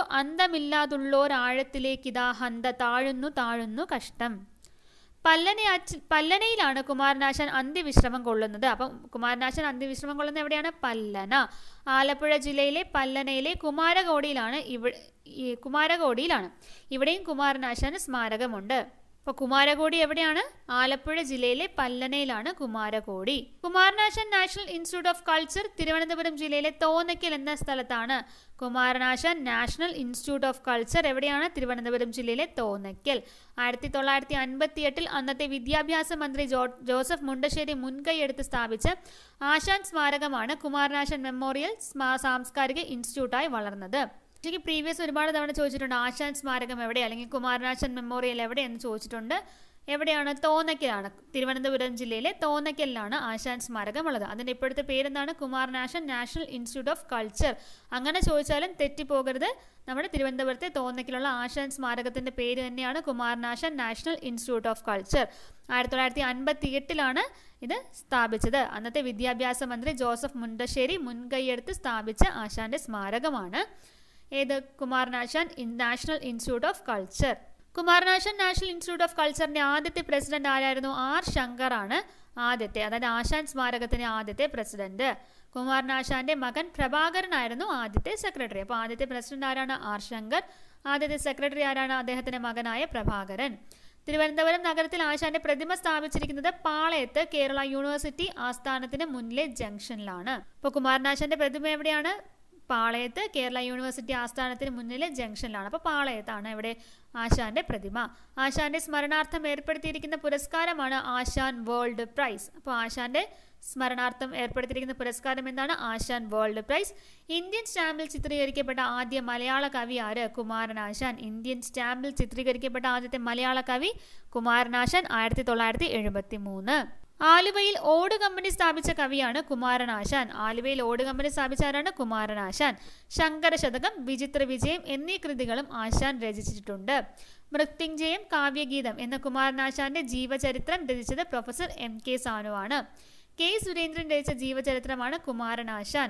[SPEAKER 1] അന്തമില്ലാതുള്ളോരാഴത്തിലേക്കിതാ ഹന്ത താഴുന്നു താഴുന്നു കഷ്ടം പല്ലനയാറ്റിൽ പല്ലനയിലാണ് കുമാരനാശാൻ അന്ത്യവിശ്രമം കൊള്ളുന്നത് അപ്പം കുമാരനാശാൻ അന്ത്യവിശ്രമം കൊള്ളുന്നത് എവിടെയാണ് പല്ലന ആലപ്പുഴ ജില്ലയിലെ പല്ലനയിലെ കുമാരകോടിയിലാണ് ഇവിടെ ഈ കുമാരകോടിയിലാണ് ഇവിടെയും കുമാരനാശാന് സ്മാരകമുണ്ട് അപ്പോൾ കുമാരകോടി എവിടെയാണ് ആലപ്പുഴ ജില്ലയിലെ പല്ലനയിലാണ് Kumarakodi Kumaranasan national institute of culture Thiruvananthapuram ജില്ലയിലെ തോന്നയ്ക്കൽ എന്ന സ്ഥലത്താണ് Kumaranasan national institute of culture എവിടെയാണ് തിരുവനന്തപുരം ജില്ലയിലെ തോന്നയ്ക്കൽ ആയിരത്തി തൊള്ളായിരത്തി അൻപത്തി എട്ടിൽ അന്നത്തെ വിദ്യാഭ്യാസ മന്ത്രി ജോ ജോസഫ് മുണ്ടശ്ശേരി മുൻകൈയെടുത്ത് സ്ഥാപിച്ച ആശാൻ സ്മാരകമാണ് കുമാരനാശാൻ മെമ്മോറിയൽ സാംസ്കാരിക ഇൻസ്റ്റിറ്റ്യൂട്ടായി വളർന്നത് എനിക്ക് പ്രീവിയസ് ഒരുപാട് തവണ ചോദിച്ചിട്ടുണ്ട് ആശാൻ സ്മാരകം എവിടെ അല്ലെങ്കിൽ കുമാരനാശൻ മെമ്മോറിയൽ എവിടെ എന്ന് ചോദിച്ചിട്ടുണ്ട് എവിടെയാണ് തോന്നയ്ക്കലാണ് തിരുവനന്തപുരം ജില്ലയിലെ തോന്നയ്ക്കലിലാണ് ആശാൻ സ്മാരകം ഉള്ളത് അതിൻ്റെ ഇപ്പോഴത്തെ പേരെന്താണ് Kumaranasan national institute of culture അങ്ങനെ ചോദിച്ചാലും തെറ്റിപ്പോകരുത് നമ്മുടെ തിരുവനന്തപുരത്തെ തോന്നയ്ക്കലുള്ള ആശാൻ സ്മാരകത്തിൻ്റെ പേര് തന്നെയാണ് Kumaranasan national institute of culture ആയിരത്തി തൊള്ളായിരത്തി അൻപത്തി എട്ടിലാണ് ഇത് സ്ഥാപിച്ചത് അന്നത്തെ വിദ്യാഭ്യാസ മന്ത്രി ജോസഫ് മുണ്ടശ്ശേരി മുൻകൈയെടുത്ത് സ്ഥാപിച്ച ആശാന്റെ സ്മാരകമാണ് ഏത് Kumaranasan national institute of culture Kumaranasan national institute of കൾച്ചറിന്റെ ആദ്യത്തെ പ്രസിഡന്റ് ആരായിരുന്നു ആർ ശങ്കർ ആണ് ആദ്യത്തെ അതായത് ആശാൻ സ്മാരകത്തിന്റെ ആദ്യത്തെ പ്രസിഡന്റ് കുമാരനാശാന്റെ മകൻ പ്രഭാകരനായിരുന്നു ആദ്യത്തെ സെക്രട്ടറി അപ്പോൾ ആദ്യത്തെ പ്രസിഡന്റ് ആരാണ് ആർ ശങ്കർ ആദ്യത്തെ സെക്രട്ടറി ആരാണ് അദ്ദേഹത്തിന്റെ മകനായ പ്രഭാകരൻ തിരുവനന്തപുരം നഗരത്തിൽ ആശാന്റെ പ്രതിമ സ്ഥാപിച്ചിരിക്കുന്നത് പാളയത്ത് കേരള യൂണിവേഴ്സിറ്റി ആസ്ഥാനത്തിന് മുന്നിലെ ജംഗ്ഷനിലാണ് അപ്പോൾ കുമാരനാശാന്റെ പ്രതിമ എവിടെയാണ് പാളയത്ത് കേരള യൂണിവേഴ്സിറ്റി ആസ്ഥാനത്തിന് മുന്നിലെ ജംഗ്ഷനിലാണ് അപ്പോൾ പാളയത്താണ് ഇവിടെ ആശാന്റെ പ്രതിമ ആശാന്റെ സ്മരണാർത്ഥം ഏർപ്പെടുത്തിയിരിക്കുന്ന പുരസ്കാരമാണ് ആശാൻ വേൾഡ് പ്രൈസ് അപ്പോൾ ആശാന്റെ സ്മരണാർത്ഥം ഏർപ്പെടുത്തിയിരിക്കുന്ന പുരസ്കാരം എന്താണ് ആശാൻ വേൾഡ് പ്രൈസ് ഇന്ത്യൻ സ്റ്റാമ്പിൽ ചിത്രീകരിക്കപ്പെട്ട ആദ്യ മലയാള കവി ആര് കുമാരനാശാൻ ഇന്ത്യൻ സ്റ്റാമ്പിൽ ചിത്രീകരിക്കപ്പെട്ട ആദ്യത്തെ മലയാള കവി കുമാരനാശാൻ ആയിരത്തി തൊള്ളായിരത്തി എഴുപത്തി മൂന്ന് ആലുവയിൽ ഓട് കമ്പനി സ്ഥാപിച്ച കവിയാണ് കുമാരനാശാൻ ആലുവയിൽ ഓട് കമ്പനി സ്ഥാപിച്ച ആരാണ് കുമാരനാശാൻ ശങ്കരശതകം വിചിത്ര വിജയം എന്നീ കൃതികളും ആശാൻ രചിച്ചിട്ടുണ്ട് മൃത്യുഞ്ജയം കാവ്യഗീതം എന്ന കുമാരനാശാന്റെ ജീവചരിത്രം രചിച്ചത് പ്രൊഫസർ എം കെ സാനുവാണ് കെ സുരേന്ദ്രൻ രചിച്ച ജീവചരിത്രമാണ് കുമാരനാശാൻ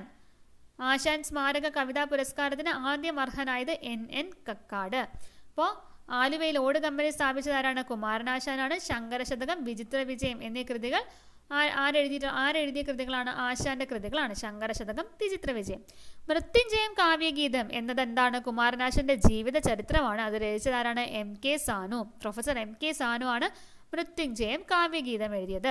[SPEAKER 1] ആശാൻ സ്മാരക കവിതാ പുരസ്കാരത്തിന് ആദ്യം അർഹനായത് എൻ എൻ കക്കാട് അപ്പോൾ ആലുവയിൽ ഓട് കമ്പനി സ്ഥാപിച്ചതാരാണ് കുമാരനാശാനാണ് ശങ്കരശതകം വിചിത്ര വിജയം എന്നീ കൃതികൾ ആരെഴുതിയിട്ട് ആരെഴുതിയ കൃതികളാണ് ആശാന്റെ കൃതികളാണ് ശങ്കരശതകം വിചിത്ര വിജയം മൃത്യുഞ്ജയം കാവ്യഗീതം എന്നത് എന്താണ് കുമാരനാശന്റെ ജീവിത ചരിത്രമാണ് അത് രചിച്ചതാരാണ് M K Sanu professor M K Sanu ആണ് മൃത്യുഞ്ജയം കാവ്യഗീതം എഴുതിയത്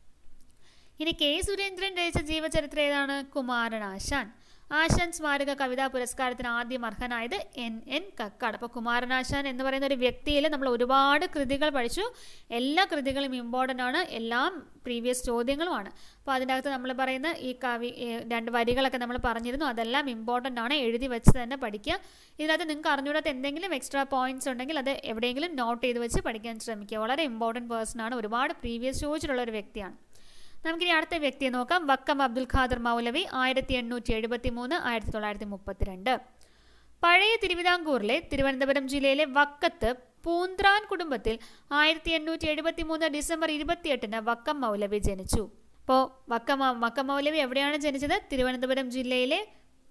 [SPEAKER 1] ഇനി കെ സുരേന്ദ്രൻ രചിച്ച ജീവചരിത്രം ഏതാണ് കുമാരനാശാൻ ആശാൻ സ്മാരക കവിതാ പുരസ്കാരത്തിന് ആദ്യം അർഹനായത് എൻ എൻ കക്കാട് അപ്പോൾ കുമാരനാശാൻ എന്ന് പറയുന്ന ഒരു വ്യക്തിയിൽ നമ്മൾ ഒരുപാട് കൃതികൾ പഠിച്ചു എല്ലാ കൃതികളും ഇമ്പോർട്ടൻ്റ് ആണ് എല്ലാം പ്രീവിയസ് ചോദ്യങ്ങളുമാണ് അപ്പോൾ അതിൻ്റെ അകത്ത് നമ്മൾ പറയുന്ന ഈ കവി രണ്ട് വരികളൊക്കെ നമ്മൾ പറഞ്ഞിരുന്നു അതെല്ലാം ഇമ്പോർട്ടൻ്റ് ആണ് എഴുതി വെച്ച് തന്നെ പഠിക്കുക ഇതിനകത്ത് നിങ്ങൾക്ക് അറിഞ്ഞൂടാത്ത എന്തെങ്കിലും എക്സ്ട്രാ പോയിന്റ്സ് ഉണ്ടെങ്കിൽ അത് എവിടെയെങ്കിലും നോട്ട് ചെയ്ത് വെച്ച് പഠിക്കാൻ ശ്രമിക്കുക വളരെ ഇമ്പോർട്ടൻറ്റ് പേഴ്സൺ ആണ് ഒരുപാട് പ്രീവിയസ് ചോദിച്ചിട്ടുള്ള ഒരു വ്യക്തിയാണ് നമുക്കിനി അടുത്ത വ്യക്തിയെ നോക്കാം വക്കം അബ്ദുൽ ഖാദർ മൗലവി ആയിരത്തി എണ്ണൂറ്റി എഴുപത്തി മൂന്ന് ആയിരത്തി തൊള്ളായിരത്തി മുപ്പത്തിരണ്ട് പഴയ തിരുവിതാംകൂറിലെ തിരുവനന്തപുരം ജില്ലയിലെ വക്കത്ത് പൂന്ത്രാൻ കുടുംബത്തിൽ ആയിരത്തി എണ്ണൂറ്റി എഴുപത്തി മൂന്ന് ഡിസംബർ ഇരുപത്തിയെട്ടിന് വക്കം മൗലവി ജനിച്ചു അപ്പോൾ വക്കം വക്കം മൗലവി എവിടെയാണ് ജനിച്ചത് തിരുവനന്തപുരം ജില്ലയിലെ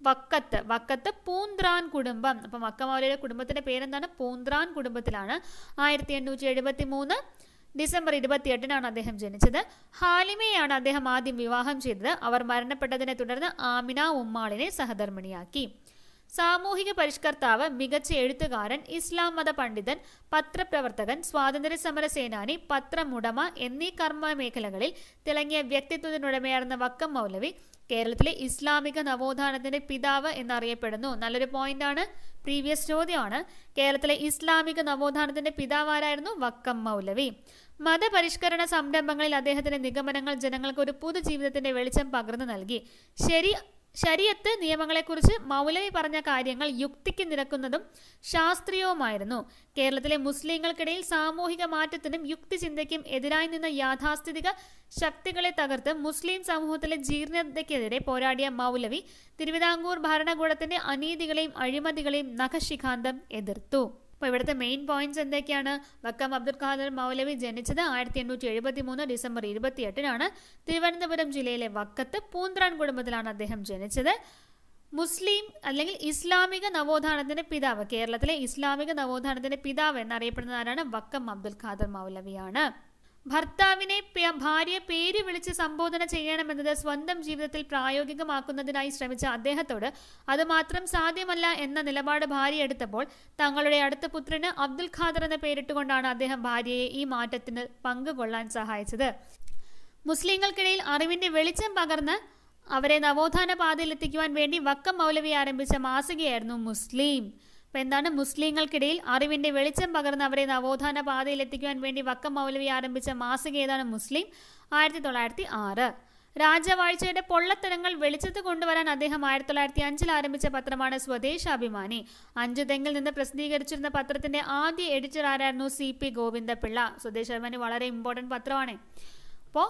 [SPEAKER 1] വക്കത്ത് വക്കത്ത് പൂന്ത്രാൻ കുടുംബം അപ്പം വക്ക മൗലവിയുടെ കുടുംബത്തിന്റെ പേരെന്താണ് പൂന്ത്രാൻ കുടുംബത്തിലാണ് ആയിരത്തി എണ്ണൂറ്റി എഴുപത്തി മൂന്ന് ഡിസംബർ ഇരുപത്തിയെട്ടിനാണ് അദ്ദേഹം ജനിച്ചത് ഹാലിമയെയാണ് അദ്ദേഹം ആദ്യം വിവാഹം ചെയ്തത് അവർ മരണപ്പെട്ടതിനെ തുടർന്ന് ആമിന ഉമ്മാളിനെ സഹധർമ്മിണിയാക്കി സാമൂഹിക പരിഷ്കർത്താവ് മികച്ച എഴുത്തുകാരൻ ഇസ്ലാം മത പണ്ഡിതൻ പത്രപ്രവർത്തകൻ സ്വാതന്ത്ര്യ സമര സേനാനി പത്രമുടമ എന്നീ കർമ്മ മേഖലകളിൽ തിളങ്ങിയ വ്യക്തിത്വത്തിനുടമയായിരുന്ന വക്കം മൗലവി കേരളത്തിലെ ഇസ്ലാമിക നവോത്ഥാനത്തിന്റെ പിതാവ് എന്നറിയപ്പെടുന്നു നല്ലൊരു പോയിന്റാണ് പ്രീവിയസ് ചോദ്യമാണ് കേരളത്തിലെ ഇസ്ലാമിക നവോത്ഥാനത്തിന്റെ പിതാവാരായിരുന്നു വക്കം മൗലവി മതപരിഷ്കരണ സംരംഭങ്ങളിൽ അദ്ദേഹത്തിന്റെ നിഗമനങ്ങൾ ജനങ്ങൾക്ക് ഒരു പുതുജീവിതത്തിന്റെ വെളിച്ചം പകർന്നു നൽകി ശരി ശരീഅത്ത് നിയമങ്ങളെക്കുറിച്ച് മൗലവി പറഞ്ഞ കാര്യങ്ങൾ യുക്തിക്ക് നിരക്കുന്നതും ശാസ്ത്രീയവുമായിരുന്നു കേരളത്തിലെ മുസ്ലിങ്ങൾക്കിടയിൽ സാമൂഹിക മാറ്റത്തിനും യുക്തിചിന്തയ്ക്കും എതിരായി നിന്ന യാഥാസ്ഥിതിക ശക്തികളെ തകർത്ത് മുസ്ലിം സമൂഹത്തിലെ ജീർണതയ്ക്കെതിരെ പോരാടിയ മൗലവി തിരുവിതാംകൂർ ഭരണകൂടത്തിന്റെ അനീതികളെയും അഴിമതികളെയും നഖശിഖാന്തം എതിർത്തു അപ്പോൾ ഇവിടുത്തെ മെയിൻ പോയിന്റ്സ് എന്തൊക്കെയാണ് വക്കം അബ്ദുൽ ഖാദർ മൗലവി ജനിച്ചത് ആയിരത്തി എണ്ണൂറ്റി എഴുപത്തി മൂന്ന് ഡിസംബർ ഇരുപത്തിയെട്ടിനാണ് തിരുവനന്തപുരം ജില്ലയിലെ വക്കത്ത് പൂന്ത്രാൻ കുടുംബത്തിലാണ് അദ്ദേഹം ജനിച്ചത് മുസ്ലിം അല്ലെങ്കിൽ ഇസ്ലാമിക നവോത്ഥാനത്തിന്റെ പിതാവ് കേരളത്തിലെ ഇസ്ലാമിക നവോത്ഥാനത്തിന്റെ പിതാവ് എന്നറിയപ്പെടുന്ന ആരാണ് വക്കം അബ്ദുൽ ഖാദർ മൗലവിയാണ് ഭർത്താവിനെ ഭാര്യ പേര് വിളിച്ച് സംബോധന ചെയ്യണമെന്നത് സ്വന്തം ജീവിതത്തിൽ പ്രായോഗികമാക്കുന്നതിനായി ശ്രമിച്ച അദ്ദേഹത്തോട് അത് മാത്രം സാധ്യമല്ല എന്ന നിലപാട് ഭാര്യ എടുത്തപ്പോൾ തങ്ങളുടെ അടുത്ത പുത്രന് അബ്ദുൽ ഖാദർ എന്ന പേരിട്ടുകൊണ്ടാണ് അദ്ദേഹം ഭാര്യയെ ഈ മാറ്റത്തിന് പങ്കുകൊള്ളാൻ സഹായിച്ചത് മുസ്ലിങ്ങൾക്കിടയിൽ അറിവിന്റെ വെളിച്ചം പകർന്ന് അവരെ നവോത്ഥാന പാതയിലെത്തിക്കുവാൻ വേണ്ടി വക്കം മൗലവി ആരംഭിച്ച മാസികയായിരുന്നു മുസ്ലിം അപ്പം എന്താണ് മുസ്ലിങ്ങൾക്കിടയിൽ അറിവിന്റെ വെളിച്ചം പകർന്ന് അവരെ നവോത്ഥാന പാതയിലെത്തിക്കുവാൻ വേണ്ടി വക്കം മൗലവി ആരംഭിച്ച മാസിക ഏതാണ് മുസ്ലിം ആയിരത്തി തൊള്ളായിരത്തി ആറ് രാജവാഴ്ചയുടെ പൊള്ളത്തരങ്ങൾ വെളിച്ചത്ത് കൊണ്ടുവരാൻ അദ്ദേഹം ആയിരത്തി തൊള്ളായിരത്തി അഞ്ചിൽ ആരംഭിച്ച പത്രമാണ് സ്വദേശാഭിമാനി അഞ്ചു തെങ്ങിൽ നിന്ന് പ്രസിദ്ധീകരിച്ചിരുന്ന പത്രത്തിന്റെ ആദ്യ എഡിറ്റർ ആരായിരുന്നു സി പി ഗോവിന്ദപിള്ള സ്വദേശാഭിമാനി വളരെ ഇമ്പോർട്ടൻറ്റ് പത്രമാണ് അപ്പോൾ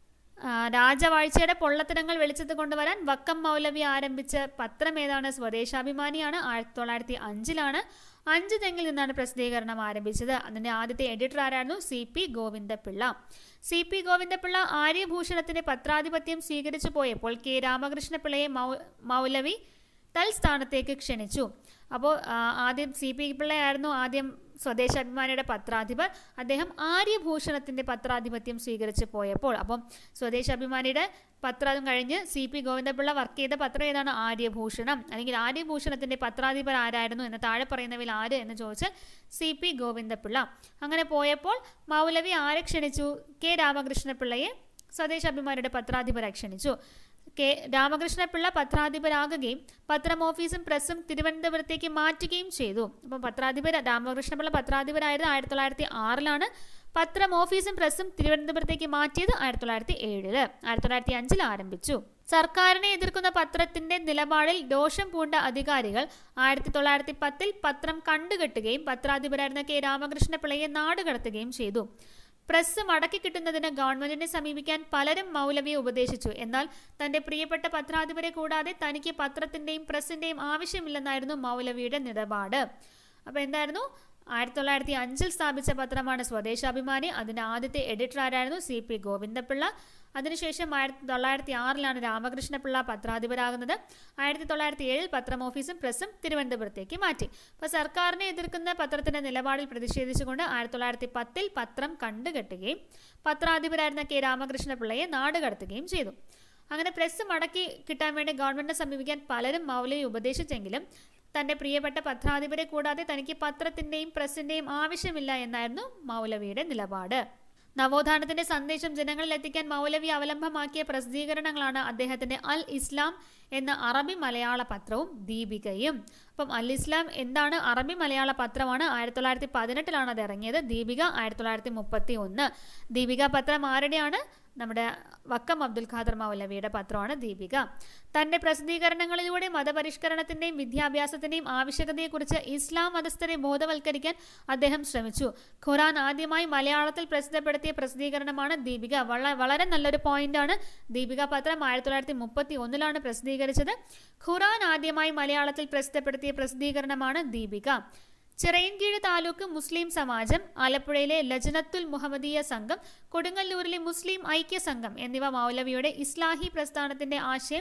[SPEAKER 1] രാജവാഴ്ചയുടെ പൊള്ളത്തരങ്ങൾ വെളിച്ചത്ത് കൊണ്ടുവരാൻ വക്കം മൗലവി ആരംഭിച്ച പത്രം ഏതാണ് സ്വദേശാഭിമാനിയാണ് ആയിരത്തി തൊള്ളായിരത്തി അഞ്ചിലാണ് അഞ്ച് തെങ്ങിൽ നിന്നാണ് പ്രസിദ്ധീകരണം ആരംഭിച്ചത് അതിന്റെ ആദ്യത്തെ എഡിറ്റർ ആരായിരുന്നു C P Govindapillai C P Govindapillai ആര്യഭൂഷണത്തിന്റെ പത്രാധിപത്യം സ്വീകരിച്ചു പോയപ്പോൾ കെ രാമകൃഷ്ണപിള്ളയെ മൗ മൗലവി തൽസ്ഥാനത്തേക്ക് ക്ഷണിച്ചു അപ്പോൾ ആദ്യം സി പി പിള്ളയായിരുന്നു ആദ്യം സ്വദേശാഭിമാനിയുടെ പത്രാധിപർ അദ്ദേഹം ആര്യഭൂഷണത്തിന്റെ പത്രാധിപത്യം സ്വീകരിച്ച് പോയപ്പോൾ അപ്പം സ്വദേശാഭിമാനിയുടെ പത്രം കഴിഞ്ഞ് സി പി ഗോവിന്ദപിള്ള വർക്ക് ചെയ്ത പത്രം ഏതാണ് ആര്യഭൂഷണം അല്ലെങ്കിൽ ആര്യഭൂഷണത്തിന്റെ പത്രാധിപർ ആരായിരുന്നു എന്ന് താഴെ പറയുന്നവയിൽ ആര് എന്ന് ചോദിച്ചാൽ സി പി ഗോവിന്ദപിള്ള അങ്ങനെ പോയപ്പോൾ മൗലവി ആരെ ക്ഷണിച്ചു കെ രാമകൃഷ്ണപിള്ളയെ സ്വദേശാഭിമാനിയുടെ പത്രാധിപരായി ക്ഷണിച്ചു കെ രാമകൃഷ്ണപിള്ള പത്രാധിപരാകുകയും പത്രം ഓഫീസും പ്രസ്സും തിരുവനന്തപുരത്തേക്ക് മാറ്റുകയും ചെയ്തു അപ്പം പത്രാധിപർ രാമകൃഷ്ണപിള്ള പത്രാധിപരായത് ആയിരത്തി തൊള്ളായിരത്തി ആറിലാണ് പത്രം ഓഫീസും പ്രസ്സും തിരുവനന്തപുരത്തേക്ക് മാറ്റിയത് ആയിരത്തി തൊള്ളായിരത്തി ഏഴില് ആയിരത്തി തൊള്ളായിരത്തി അഞ്ചിൽ ആരംഭിച്ചു സർക്കാരിനെ എതിർക്കുന്ന പത്രത്തിന്റെ നിലപാടിൽ ദോഷം പൂണ്ട അധികാരികൾ ആയിരത്തി തൊള്ളായിരത്തി പത്തിൽ പത്രം കണ്ടുകെട്ടുകയും പത്രാധിപരായിരുന്ന കെ രാമകൃഷ്ണപിള്ളയെ നാടുകടത്തുകയും ചെയ്തു പ്രസ് മടക്കി കിട്ടുന്നതിന് ഗവൺമെന്റിനെ സമീപിക്കാൻ പലരും മൗലവിയെ ഉപദേശിച്ചു എന്നാൽ തന്റെ പ്രിയപ്പെട്ട പത്രാധിപരെ കൂടാതെ തനിക്ക് പത്രത്തിന്റെയും പ്രസിന്റെയും ആവശ്യമില്ലെന്നായിരുന്നു മൗലവിയുടെ നിലപാട് അപ്പൊ എന്തായിരുന്നു ആയിരത്തി തൊള്ളായിരത്തി അഞ്ചിൽ സ്ഥാപിച്ച പത്രമാണ് സ്വദേശാഭിമാനി അതിന്റെ ആദ്യത്തെ എഡിറ്റർ ആരായിരുന്നു സി പി ഗോവിന്ദപിള്ള അതിനുശേഷം ആയിരത്തി തൊള്ളായിരത്തി ആറിലാണ് രാമകൃഷ്ണപിള്ള പത്രാധിപരാകുന്നത് ആയിരത്തി തൊള്ളായിരത്തി ഏഴിൽ പത്രം ഓഫീസും പ്രസ്സും തിരുവനന്തപുരത്തേക്ക് മാറ്റി അപ്പോൾ സർക്കാരിനെ എതിർക്കുന്ന പത്രത്തിന്റെ നിലപാടിൽ പ്രതിഷേധിച്ചുകൊണ്ട് ആയിരത്തി തൊള്ളായിരത്തി പത്തിൽ പത്രം കണ്ടുകെട്ടുകയും പത്രാധിപരായിരുന്ന കെ രാമകൃഷ്ണപിള്ളയെ നാടുകടത്തുകയും ചെയ്തു അങ്ങനെ പ്രസ് മടക്കി കിട്ടാൻ വേണ്ടി ഗവൺമെന്റിനെ സമീപിക്കാൻ പലരും മൗലവി ഉപദേശിച്ചെങ്കിലും തന്റെ പ്രിയപ്പെട്ട പത്രാധിപരെ കൂടാതെ തനിക്ക് പത്രത്തിന്റെയും പ്രസിന്റെയും ആവശ്യമില്ല എന്നായിരുന്നു മൗലവിയുടെ നിലപാട് നവോത്ഥാനത്തിന്റെ സന്ദേശം ജനങ്ങളിൽ എത്തിക്കാൻ മൗലവി അവലംബമാക്കിയ പ്രസിദ്ധീകരണങ്ങളാണ് അദ്ദേഹത്തിന്റെ അൽ ഇസ്ലാം എന്ന അറബി മലയാള പത്രവും ദീപികയും അപ്പം അൽ ഇസ്ലാം എന്താണ് അറബി മലയാള പത്രമാണ് ആയിരത്തി തൊള്ളായിരത്തി പതിനെട്ടിലാണ് അത് ഇറങ്ങിയത് ദീപിക ആയിരത്തി തൊള്ളായിരത്തി മുപ്പത്തി ഒന്ന് ദീപിക പത്രം ആരുടെയാണ് നമ്മുടെ വക്കം അബ്ദുൽ ഖാദർ മൗലവിയുടെ പത്രമാണ് ദീപിക തന്റെ പ്രസിദ്ധീകരണങ്ങളിലൂടെ മതപരിഷ്കരണത്തിന്റെയും വിദ്യാഭ്യാസത്തിന്റെയും ആവശ്യകതയെക്കുറിച്ച് ഇസ്ലാം മതസ്ഥരെ ബോധവൽക്കരിക്കാൻ അദ്ദേഹം ശ്രമിച്ചു ഖുറാൻ ആദ്യമായി മലയാളത്തിൽ പ്രസിദ്ധപ്പെടുത്തിയ പ്രസിദ്ധീകരണമാണ് ദീപിക വള വളരെ നല്ലൊരു പോയിന്റാണ് ദീപിക പത്രം ആയിരത്തി തൊള്ളായിരത്തി മുപ്പത്തി ഒന്നിലാണ് പ്രസിദ്ധീകരിച്ചത് ഖുറാൻ ആദ്യമായി മലയാളത്തിൽ പ്രസിദ്ധപ്പെടുത്തിയ പ്രസിദ്ധീകരണമാണ് ദീപിക ചിറയൻകീഴ് താലൂക്ക് മുസ്ലിം സമാജം ആലപ്പുഴയിലെ ലജനത്തുൽ മുഹമ്മദീയ സംഘം കൊടുങ്ങല്ലൂരിലെ മുസ്ലിം ഐക്യ സംഘം എന്നിവ മൗലവിയുടെ ഇസ്ലാഹി പ്രസ്ഥാനത്തിന്റെ ആശയം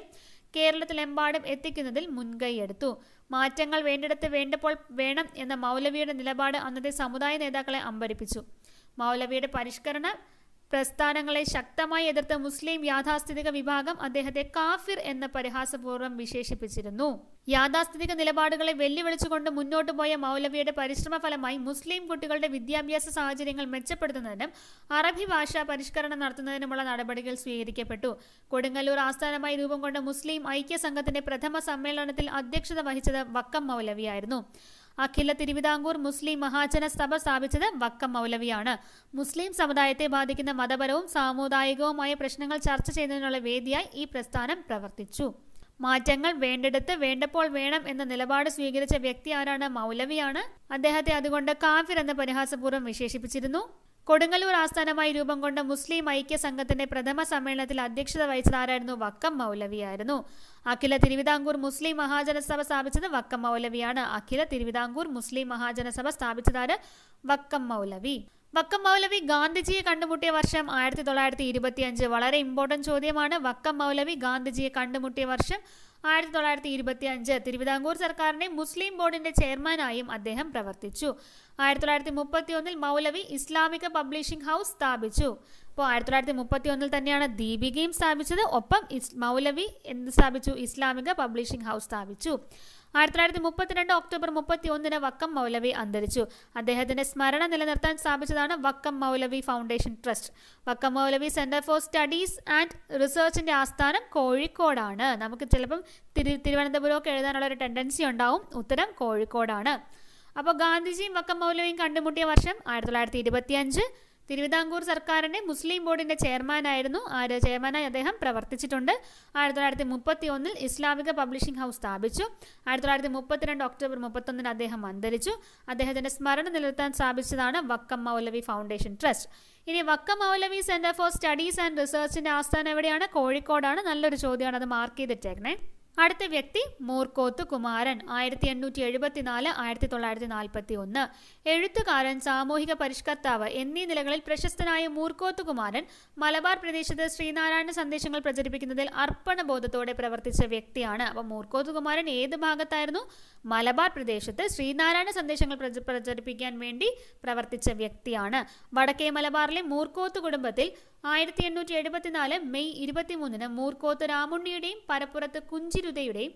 [SPEAKER 1] കേരളത്തിലെമ്പാടും എത്തിക്കുന്നതിൽ മുൻകൈയെടുത്തു മാറ്റങ്ങൾ വേണ്ടിടത്ത് വേണ്ടപ്പോൾ വേണം എന്ന മൗലവിയുടെ നിലപാട് അന്നത്തെ സമുദായ നേതാക്കളെ അമ്പരിപ്പിച്ചു മൗലവിയുടെ പരിഷ്കരണ പ്രസ്ഥാനങ്ങളെ ശക്തമായി എതിർത്ത മുസ്ലിം യാഥാസ്ഥിതിക വിഭാഗം അദ്ദേഹത്തെ കാഫിർ എന്ന പരിഹാസപൂർവ്വം വിശേഷിപ്പിച്ചിരുന്നു യാഥാസ്ഥിതിക നിലപാടുകളെ വെല്ലുവിളിച്ചുകൊണ്ട് മുന്നോട്ടു പോയ മൗലവിയുടെ പരിശ്രമ ഫലമായി മുസ്ലിം കുട്ടികളുടെ വിദ്യാഭ്യാസ സാഹചര്യങ്ങൾ മെച്ചപ്പെടുത്തുന്നതിനും അറബി ഭാഷാ പരിഷ്കരണം നടത്തുന്നതിനുമുള്ള നടപടികൾ സ്വീകരിക്കപ്പെട്ടു കൊടുങ്ങല്ലൂർ ആസ്ഥാനമായി രൂപം കൊണ്ട മുസ്ലിം ഐക്യ സംഘത്തിന്റെ പ്രഥമ സമ്മേളനത്തിൽ അധ്യക്ഷത വഹിച്ചത് വക്കം മൗലവിയായിരുന്നു അഖില തിരുവിതാംകൂർ മുസ്ലിം മഹാജന സഭ സ്ഥാപിച്ചത് വക്കം മൗലവിയാണ് മുസ്ലിം സമുദായത്തെ ബാധിക്കുന്ന മതപരവും സാമുദായികവുമായ പ്രശ്നങ്ങൾ ചർച്ച ചെയ്യുന്നതിനുള്ള വേദിയായി ഈ പ്രസ്ഥാനം പ്രവർത്തിച്ചു മാറ്റങ്ങൾ വേണ്ടിടത്ത് വേണ്ടപ്പോൾ വേണം എന്ന നിലപാട് സ്വീകരിച്ച വ്യക്തി ആരാണ് മൗലവിയാണ് അദ്ദേഹത്തെ അതുകൊണ്ട് കാഫിർ എന്ന പരിഹാസപൂർവ്വം വിശേഷിപ്പിച്ചിരുന്നു കൊടുങ്ങല്ലൂർ ആസ്ഥാനമായി രൂപം കൊണ്ട മുസ്ലിം ഐക്യ സംഘത്തിന്റെ പ്രഥമ സമ്മേളനത്തിൽ അധ്യക്ഷത വഹിച്ചത് ആരായിരുന്നു വക്കം മൗലവിയായിരുന്നു അഖില തിരുവിതാംകൂർ മുസ്ലിം മഹാജനസഭ സ്ഥാപിച്ചത് വക്കം മൗലവിയാണ് അഖില തിരുവിതാംകൂർ മുസ്ലിം മഹാജനസഭ സ്ഥാപിച്ചതാര് വക്കം മൗലവി വക്കം മൗലവി ഗാന്ധിജിയെ കണ്ടുമുട്ടിയ വർഷം ആയിരത്തി തൊള്ളായിരത്തി ഇരുപത്തി അഞ്ച് വളരെ ഇമ്പോർട്ടന്റ് ചോദ്യമാണ് വക്കം മൗലവി ഗാന്ധിജിയെ കണ്ടുമുട്ടിയ വർഷം ആയിരത്തി തൊള്ളായിരത്തി ഇരുപത്തി അഞ്ച് തിരുവിതാംകൂർ സർക്കാരിന്റെ മുസ്ലിം ബോർഡിന്റെ ചെയർമാനായും അദ്ദേഹം പ്രവർത്തിച്ചു ആയിരത്തി തൊള്ളായിരത്തി മുപ്പത്തി ഒന്നിൽ മൗലവി ഇസ്ലാമിക പബ്ലിഷിംഗ് ഹൗസ് സ്ഥാപിച്ചു അപ്പോൾ ആയിരത്തി തൊള്ളായിരത്തി മുപ്പത്തി ഒന്നിൽ തന്നെയാണ് ദീപികയും സ്ഥാപിച്ചത് ഒപ്പം ഇസ് മൗലവി എന്ത് സ്ഥാപിച്ചു ഇസ്ലാമിക പബ്ലിഷിംഗ് ഹൗസ് സ്ഥാപിച്ചു ആയിരത്തി തൊള്ളായിരത്തി മുപ്പത്തിരണ്ട് ഒക്ടോബർ മുപ്പത്തി ഒന്നിന് വക്കം മൗലവി അന്തരിച്ചു അദ്ദേഹത്തിന്റെ സ്മരണ നിലനിർത്താൻ സ്ഥാപിച്ചതാണ് Vakkom Moulavi foundation trust Vakkom Moulavi centre for studies and റിസർച്ചിന്റെ ആസ്ഥാനം കോഴിക്കോടാണ് നമുക്ക് ചിലപ്പം തിരു തിരുവനന്തപുരമൊക്കെ എഴുതാനുള്ള ഒരു ടെൻഡൻസി ഉണ്ടാവും ഉത്തരം കോഴിക്കോടാണ് അപ്പോൾ ഗാന്ധിജിയും വക്കം മൗലവിയും കണ്ടുമുട്ടിയ വർഷം ആയിരത്തി തൊള്ളായിരത്തി ഇരുപത്തി അഞ്ച് തിരുവിതാംകൂർ സർക്കാരിന്റെ മുസ്ലിം ബോർഡിന്റെ ചെയർമാനായിരുന്നു ആര് ചെയർമാനായി അദ്ദേഹം പ്രവർത്തിച്ചിട്ടുണ്ട് ആയിരത്തി തൊള്ളായിരത്തി മുപ്പത്തി ഒന്നിൽ ഇസ്ലാമിക പബ്ലിഷിംഗ് ഹൗസ് സ്ഥാപിച്ചു ആയിരത്തി തൊള്ളായിരത്തി മുപ്പത്തിരണ്ട് ഒക്ടോബർ മുപ്പത്തൊന്നിന് അദ്ദേഹം അന്തരിച്ചു അദ്ദേഹത്തിന്റെ സ്മരണ നിലനിർത്താൻ സ്ഥാപിച്ചതാണ് വക്കം മൗലവി ഫൗണ്ടേഷൻ ട്രസ്റ്റ് ഇനി Vakkom Moulavi centre for studies and റിസർച്ചിന്റെ ആസ്ഥാനം എവിടെയാണ് കോഴിക്കോടാണ് നല്ലൊരു ചോദ്യമാണ് അത് മാർക്ക് ചെയ്തിട്ടേക്കണേ അടുത്ത വ്യക്തി മൂർക്കോത്ത് കുമാരൻ ആയിരത്തി എണ്ണൂറ്റി എഴുപത്തിനാല് ആയിരത്തി തൊള്ളായിരത്തി നാൽപ്പത്തി ഒന്ന് എഴുത്തുകാരൻ സാമൂഹിക പരിഷ്കർത്താവ് എന്നീ നിലകളിൽ പ്രശസ്തനായ മൂർക്കോത്ത് കുമാരൻ മലബാർ പ്രദേശത്ത് ശ്രീനാരായണ സന്ദേശങ്ങൾ പ്രചരിപ്പിക്കുന്നതിൽ അർപ്പണബോധത്തോടെ പ്രവർത്തിച്ച വ്യക്തിയാണ് അപ്പോൾ മൂർക്കോത്ത് കുമാരൻ ഏത് ഭാഗത്തായിരുന്നു മലബാർ പ്രദേശത്ത് ശ്രീനാരായണ സന്ദേശങ്ങൾ പ്രച- പ്രചരിപ്പിക്കാൻ വേണ്ടി പ്രവർത്തിച്ച വ്യക്തിയാണ് വടക്കേ മലബാറിലെ മൂർക്കോത്ത് കുടുംബത്തിൽ ആയിരത്തി എണ്ണൂറ്റി എഴുപത്തിനാല് മെയ് ഇരുപത്തിമൂന്നിന് മൂർക്കോത്ത് രാമുണ്ണിയുടെയും പരപ്പുറത്ത് കുഞ്ചിരുതയുടെയും